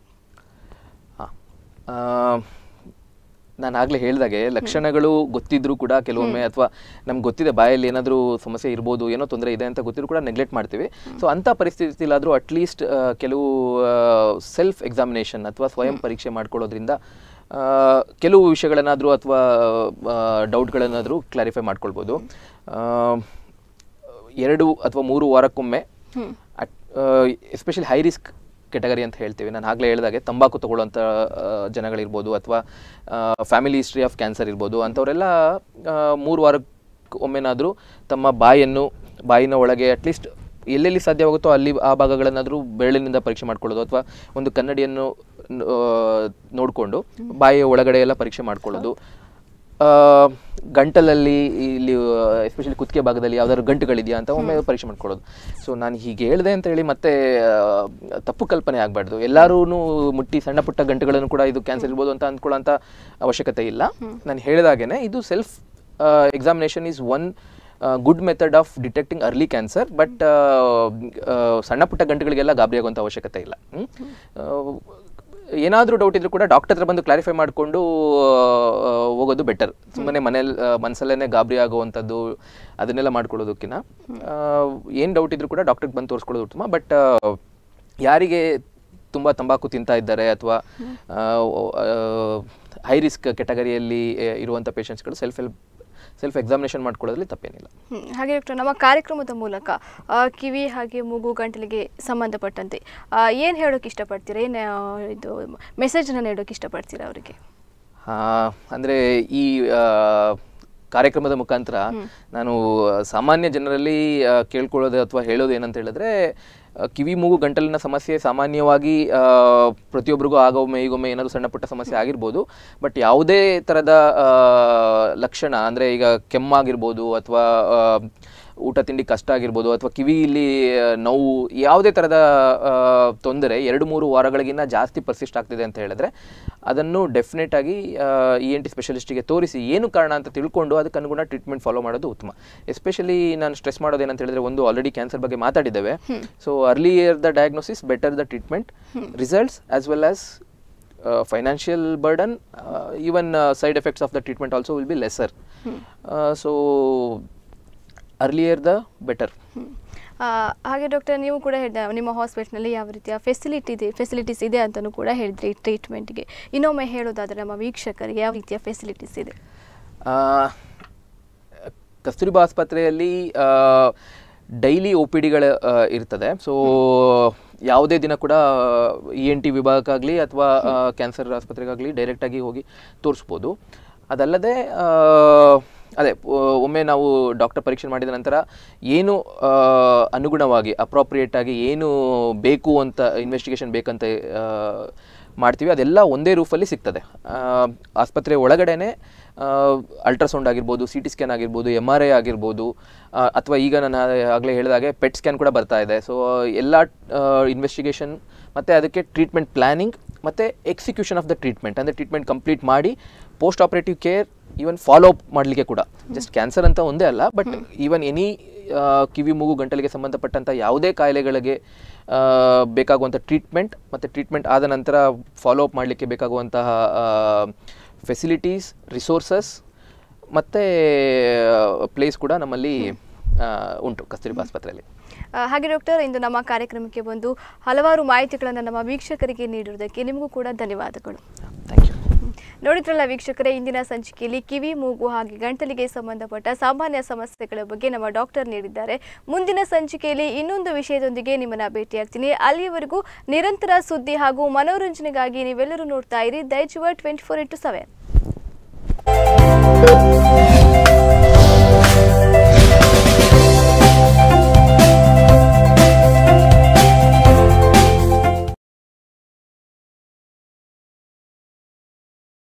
ಹಾಂ ನಾನು ಆಗಲೇ ಹೇಳಿದಾಗೆ ಲಕ್ಷಣಗಳು ಗೊತ್ತಿದ್ರೂ ಕೂಡ ಕೆಲವೊಮ್ಮೆ ಅಥವಾ ನಮ್ಗೆ ಗೊತ್ತಿದೆ ಬಾಯಲ್ಲಿ ಏನಾದರೂ ಸಮಸ್ಯೆ ಇರ್ಬೋದು ಏನೋ ತೊಂದರೆ ಇದೆ ಅಂತ ಗೊತ್ತಿದ್ರು ಕೂಡ ನೆಗ್ಲೆಕ್ಟ್ ಮಾಡ್ತೀವಿ ಸೊ ಅಂಥ ಪರಿಸ್ಥಿತಿಲಾದರೂ ಅಟ್ಲೀಸ್ಟ್ ಕೆಲವು ಸೆಲ್ಫ್ ಎಕ್ಸಾಮಿನೇಷನ್ ಅಥವಾ ಸ್ವಯಂ ಪರೀಕ್ಷೆ ಮಾಡ್ಕೊಳ್ಳೋದ್ರಿಂದ ಆ, ಕೆಲವು ವಿಷಯಗಳನ್ನಾದರೂ ಅಥವಾ ಡೌಟ್ಗಳನ್ನಾದರೂ ಕ್ಲಾರಿಫೈ ಮಾಡ್ಕೊಳ್ಬೋದು ಆ, ಎರಡು ಅಥವಾ ಮೂರು ವಾರಕ್ಕೊಮ್ಮೆ ಎಸ್ಪೆಷಲಿ ಹೈ ರಿಸ್ಕ್ ಕೆಟಗರಿ ಅಂತ ಹೇಳ್ತೀವಿ ನಾನು ಆಗಲೇ ಹೇಳಿದಾಗೆ ತಂಬಾಕು ತಗೊಳ್ಳುವಂಥ ಆ, ಜನಗಳಿರ್ಬೋದು ಅಥವಾ ಫ್ಯಾಮಿಲಿ ಹಿಸ್ಟ್ರಿ ಆಫ್ ಕ್ಯಾನ್ಸರ್ ಇರ್ಬೋದು ಅಂಥವರೆಲ್ಲ ಆ, ಮೂರು ವಾರಕ್ಕೆ ಒಮ್ಮೆನಾದರೂ ತಮ್ಮ ಬಾಯನ್ನು ಬಾಯಿನ ಒಳಗೆ ಅಟ್ಲೀಸ್ಟ್ ಎಲ್ಲೆಲ್ಲಿ ಸಾಧ್ಯವಾಗುತ್ತೋ ಅಲ್ಲಿ ಆ ಭಾಗಗಳನ್ನಾದರೂ ಬೆರಳಿನಿಂದ ಪರೀಕ್ಷೆ ಮಾಡ್ಕೊಳ್ಳೋದು ಅಥವಾ ಒಂದು ಕನ್ನಡಿಯನ್ನು ನೋಡಿಕೊಂಡು ಬಾಯಿಯ ಒಳಗಡೆ ಎಲ್ಲ ಪರೀಕ್ಷೆ ಮಾಡ್ಕೊಳ್ಳೋದು ಆ, ಗಂಟಲಲ್ಲಿ ಇಲ್ಲಿ ಎಸ್ಪೆಷಲಿ ಕುತ್ತಿಗೆ ಭಾಗದಲ್ಲಿ ಯಾವ್ದಾದ್ರು ಗಂಟುಗಳಿದೆಯಾ ಅಂತ ಒಮ್ಮೆ ಪರೀಕ್ಷೆ ಮಾಡ್ಕೊಳ್ಳೋದು ಸೊ ನಾನು ಹೀಗೆ ಹೇಳಿದೆ ಅಂತ ಹೇಳಿ ಮತ್ತೆ ಆ, ತಪ್ಪು ಕಲ್ಪನೆ ಆಗಬಾರ್ದು ಎಲ್ಲರೂ ಮುಟ್ಟಿ ಸಣ್ಣ ಪುಟ್ಟ ಗಂಟುಗಳನ್ನು ಕೂಡ ಇದು ಕ್ಯಾನ್ಸರ್ ಇರ್ಬೋದು ಅಂತ ಅಂದ್ಕೊಳ್ಳೋಂಥ ಅವಶ್ಯಕತೆ ಇಲ್ಲ ನಾನು ಹೇಳಿದಾಗೇನೆ ಇದು self examination is one good method of detecting early cancer but ಸಣ್ಣ ಪುಟ್ಟ ಗಂಟುಗಳಿಗೆಲ್ಲ ಗಾಬರಿ ಆಗುವಂಥ ಅವಶ್ಯಕತೆ ಇಲ್ಲ ಹ್ಮ್? ಆ, ಏನಾದರೂ ಡೌಟ್ ಇದ್ರೂ ಕೂಡ ಡಾಕ್ಟರ್ ಹತ್ರ ಬಂದು ಕ್ಲಾರಿಫೈ ಮಾಡಿಕೊಂಡು ಹೋಗೋದು ಬೆಟರ್ ಸುಮ್ಮನೆ ಮನೇಲಿ ಮನಸ್ಸಲ್ಲೇ ಗಾಬರಿ ಆಗುವಂಥದ್ದು ಅದನ್ನೆಲ್ಲ ಮಾಡ್ಕೊಳ್ಳೋದಕ್ಕಿಂತ ಏನು ಡೌಟ್ ಇದ್ರೂ ಕೂಡ ಡಾಕ್ಟರ್ಗೆ ಬಂದು ತೋರಿಸ್ಕೊಳ್ಳೋದು ಉತ್ತಮ ಬಟ್ ಯಾರಿಗೆ ತುಂಬ ತಂಬಾಕು ತಿಂತಾ ಇದ್ದಾರೆ ಅಥವಾ ಹೈ ರಿಸ್ಕ್ ಕೆಟಗರಿಯಲ್ಲಿ ಇರುವಂಥ ಪೇಷಂಟ್ಸ್ಗಳು ಸೆಲ್ಫ್ ಹೆಲ್ಪ್ ಸೆಲ್ಫ್ ಎಕ್ಸಾಮಿನೇಷನ್ ಮಾಡ್ಕೊಳ್ಳೋದ್ರಲ್ಲಿ ತಪ್ಪೇನಿಲ್ಲ ಹ್ಮ್. ಹಾಗೆ ಡಾಕ್ಟರ್ ನಮ್ಮ ಕಾರ್ಯಕ್ರಮದ ಮೂಲಕ ಆ, ಕಿವಿ ಹಾಗೆ ಮೂಗು ಗಂಟಲಿಗೆ ಸಂಬಂಧಪಟ್ಟಂತೆ ಏನು ಹೇಳೋಕೆ ಇಷ್ಟಪಡ್ತೀರಾ ಏನು ಇದು ಮೆಸೇಜನ್ನು ನೀಡೋಕೆ ಇಷ್ಟಪಡ್ತೀರಾ ಅವರಿಗೆ ಆ, ಅಂದ್ರೆ ಈ ಆ, ಕಾರ್ಯಕ್ರಮದ ಮುಖಾಂತರ ನಾನು ಸಾಮಾನ್ಯ ಜನರಲ್ಲಿ ಆ, ಕೇಳ್ಕೊಳ್ಳೋದು ಅಥವಾ ಹೇಳೋದು ಏನಂತ ಹೇಳಿದ್ರೆ ಆ, ಕಿವಿ ಮೂಗು ಗಂಟಲಿನ ಸಮಸ್ಯೆ ಸಾಮಾನ್ಯವಾಗಿ ಆ, ಪ್ರತಿಯೊಬ್ಬರಿಗೂ ಆಗೊಮ್ಮೆ ಈಗೊಮ್ಮೆ ಏನಾದ್ರು ಸಣ್ಣ ಪುಟ್ಟ ಸಮಸ್ಯೆ ಆಗಿರ್ಬೋದು ಬಟ್ ಯಾವುದೇ ಥರದ ಆ, ಲಕ್ಷಣ ಅಂದರೆ ಈಗ ಕೆಮ್ಮಾಗಿರ್ಬೋದು ಅಥವಾ ಆ, ಊಟ ತಿಂಡಿ ಕಷ್ಟ ಆಗಿರ್ಬೋದು ಅಥವಾ ಕಿವಿಯಲ್ಲಿ ಆ, ನೋವು ಯಾವುದೇ ಥರದ ಆ, ತೊಂದರೆ ಎರಡು ಮೂರು ವಾರಗಳಿಗಿಂತ ಜಾಸ್ತಿ ಪರ್ಸಿಸ್ಟ್ ಆಗ್ತಿದೆ ಅಂತ ಹೇಳಿದ್ರೆ ಅದನ್ನು ಡೆಫಿನೆಟ್ ಆಗಿ ಇ ಎನ್ ಟಿ ಸ್ಪೆಷಲಿಸ್ಟಿಗೆ ತೋರಿಸಿ ಏನು ಕಾರಣ ಅಂತ ತಿಳ್ಕೊಂಡು ಅದಕ್ಕೆ ಅನುಗುಣ ಟ್ರೀಟ್ಮೆಂಟ್ ಫಾಲೋ ಮಾಡೋದು ಉತ್ತಮ ಎಸ್ಪೆಷಲಿ ನಾನು ಸ್ಟ್ರೆಸ್ ಮಾಡೋದು ಏನಂತ ಹೇಳಿದ್ರೆ ಒಂದು ಆಲ್ರೆಡಿ ಕ್ಯಾನ್ಸರ್ ಬಗ್ಗೆ ಮಾತಾಡಿದ್ದೇವೆ so earlier the diagnosis better the treatment results as well as financial burden even side effects of the treatment also will be lesser so earlier the better hmm. ಆ, ಹಾಗೆ doctor ನೀವು ಕೂಡ ಹೇಳಿದ ನಿಮ್ಮ ಹಾಸ್ಪಿಟ್ಲ್ನಲ್ಲಿ ಯಾವ ರೀತಿಯ ಫೆಸಿಲಿಟಿ ಇದೆ ಫೆಸಿಲಿಟೀಸ್ ಇದೆ ಅಂತಲೂ ಕೂಡ ಹೇಳಿದ್ರಿ ಟ್ರೀಟ್ಮೆಂಟ್ಗೆ ಇನ್ನೊಮ್ಮೆ ಹೇಳೋದಾದರೆ ನಮ್ಮ ವೀಕ್ಷಕರಿಗೆ ಯಾವ ರೀತಿಯ ಫೆಸಿಲಿಟೀಸ್ ಇದೆ ಆ, ಕಸ್ತೂರಿಬಾ ಆಸ್ಪತ್ರೆಯಲ್ಲಿ ಡೈಲಿ ಒ ಪಿ ಡಿಗಳ ಇರ್ತದೆ ಸೊ ಯಾವುದೇ ದಿನ ಕೂಡ ಇ ಎನ್ ಟಿ ವಿಭಾಗಕ್ಕಾಗಲಿ ಅಥವಾ ಕ್ಯಾನ್ಸರ್ ಆಸ್ಪತ್ರೆಗಾಗಲಿ ಡೈರೆಕ್ಟಾಗಿ ಹೋಗಿ ತೋರಿಸ್ಬೋದು ಅದಲ್ಲದೆ ಆ, ಅದೇ ಒ- ಒಮ್ಮೆ ನಾವು ಡಾಕ್ಟರ್ ಪರೀಕ್ಷೆ ಮಾಡಿದ ನಂತರ ಏನು ಆ, ಅನುಗುಣವಾಗಿ ಅಪ್ರಾಪ್ರಿಯೇಟ್ ಆಗಿ ಏನು ಬೇಕು ಅಂತ ಇನ್ವೆಸ್ಟಿಗೇಷನ್ ಬೇಕಂತ ಆ, ಮಾಡ್ತೀವಿ ಅದೆಲ್ಲ ಒಂದೇ ರೂಫಲ್ಲಿ ಸಿಗ್ತದೆ ಆ, ಆಸ್ಪತ್ರೆ ಒಳಗಡೆನೆ ಅಲ್ಟ್ರಾಸೌಂಡ್ ಆಗಿರ್ಬೋದು ಸಿ ಟಿ ಸ್ಕ್ಯಾನ್ ಆಗಿರ್ಬೋದು ಎಮ್ ಆರ್ ಐ ಆಗಿರ್ಬೋದು ಅಥವಾ ಈಗ ನಾನು ಆಗಲೇ ಹೇಳಿದಾಗೆ ಪೆಟ್ ಸ್ಕ್ಯಾನ್ ಕೂಡ ಬರ್ತಾ ಇದೆ ಸೊ ಎಲ್ಲ ಇನ್ವೆಸ್ಟಿಗೇಷನ್ ಮತ್ತು ಅದಕ್ಕೆ ಟ್ರೀಟ್ಮೆಂಟ್ ಪ್ಲಾನಿಂಗ್ ಮತ್ತು ಎಕ್ಸಿಕ್ಯೂಷನ್ ಆಫ್ ದ ಟ್ರೀಟ್ಮೆಂಟ್ ಅಂದರೆ ಟ್ರೀಟ್ಮೆಂಟ್ ಕಂಪ್ಲೀಟ್ ಮಾಡಿ post operative care even follow up ಮಾಡಲಿಕ್ಕೆ ಕೂಡ ಜಸ್ಟ್ ಕ್ಯಾನ್ಸರ್ ಅಂತ ಒಂದೇ ಅಲ್ಲ ಬಟ್ ಈವನ್ ಎನಿ ಕಿವಿ ಮೂಗು ಗಂಟಲಿಗೆ ಸಂಬಂಧಪಟ್ಟಂಥ ಯಾವುದೇ ಕಾಯಿಲೆಗಳಿಗೆ ಆ, ಬೇಕಾಗುವಂಥ ಟ್ರೀಟ್ಮೆಂಟ್ ಮತ್ತು ಟ್ರೀಟ್ಮೆಂಟ್ ಆದ ನಂತರ ಫಾಲೋ ಅಪ್ ಮಾಡಲಿಕ್ಕೆ ಬೇಕಾಗುವಂತಹ ಫೆಸಿಲಿಟೀಸ್ ರಿಸೋರ್ಸಸ್ ಮತ್ತು ಪ್ಲೇಸ್ ಕೂಡ ನಮ್ಮಲ್ಲಿ ಆ, ಉಂಟು ಕಸ್ತೂರಿಬಾ ಆಸ್ಪತ್ರೆಯಲ್ಲಿ ಆ, ಹಾಗೆ ಡಾಕ್ಟರ್ ಇಂದು ನಮ್ಮ ಕಾರ್ಯಕ್ರಮಕ್ಕೆ ಬಂದು ಹಲವಾರು ಮಾಹಿತಿಗಳನ್ನು ನಮ್ಮ ವೀಕ್ಷಕರಿಗೆ ನೀಡಿರುವುದಕ್ಕೆ ನಿಮಗೂ ಕೂಡ ಧನ್ಯವಾದಗಳು ಥ್ಯಾಂಕ್ ಯು ನೋಡಿದ್ರಲ್ಲ ವೀಕ್ಷಕರೇ ಇಂದಿನ ಸಂಚಿಕೆಯಲ್ಲಿ ಕಿವಿ ಮೂಗು ಹಾಗೆ ಗಂಟಲಿಗೆ ಸಂಬಂಧಪಟ್ಟ ಸಾಮಾನ್ಯ ಸಮಸ್ಯೆಗಳ ಬಗ್ಗೆ ನಮ್ಮ ಡಾಕ್ಟರ್ ನೀಡಿದ್ದಾರೆ ಮುಂದಿನ ಸಂಚಿಕೆಯಲ್ಲಿ ಇನ್ನೊಂದು ವಿಷಯದೊಂದಿಗೆ ನಿಮ್ಮನ್ನ ಭೇಟಿಯಾಗ್ತೀನಿ ಅಲ್ಲಿಯವರೆಗೂ ನಿರಂತರ ಸುದ್ದಿ ಹಾಗೂ ಮನೋರಂಜನೆಗಾಗಿ ನೀವೆಲ್ಲರೂ ನೋಡ್ತಾ ಇರಿ ದೈಜುವ ಟ್ವೆಂಟಿ ಫೋರ್ ಇಂಟು ಸೆವೆನ್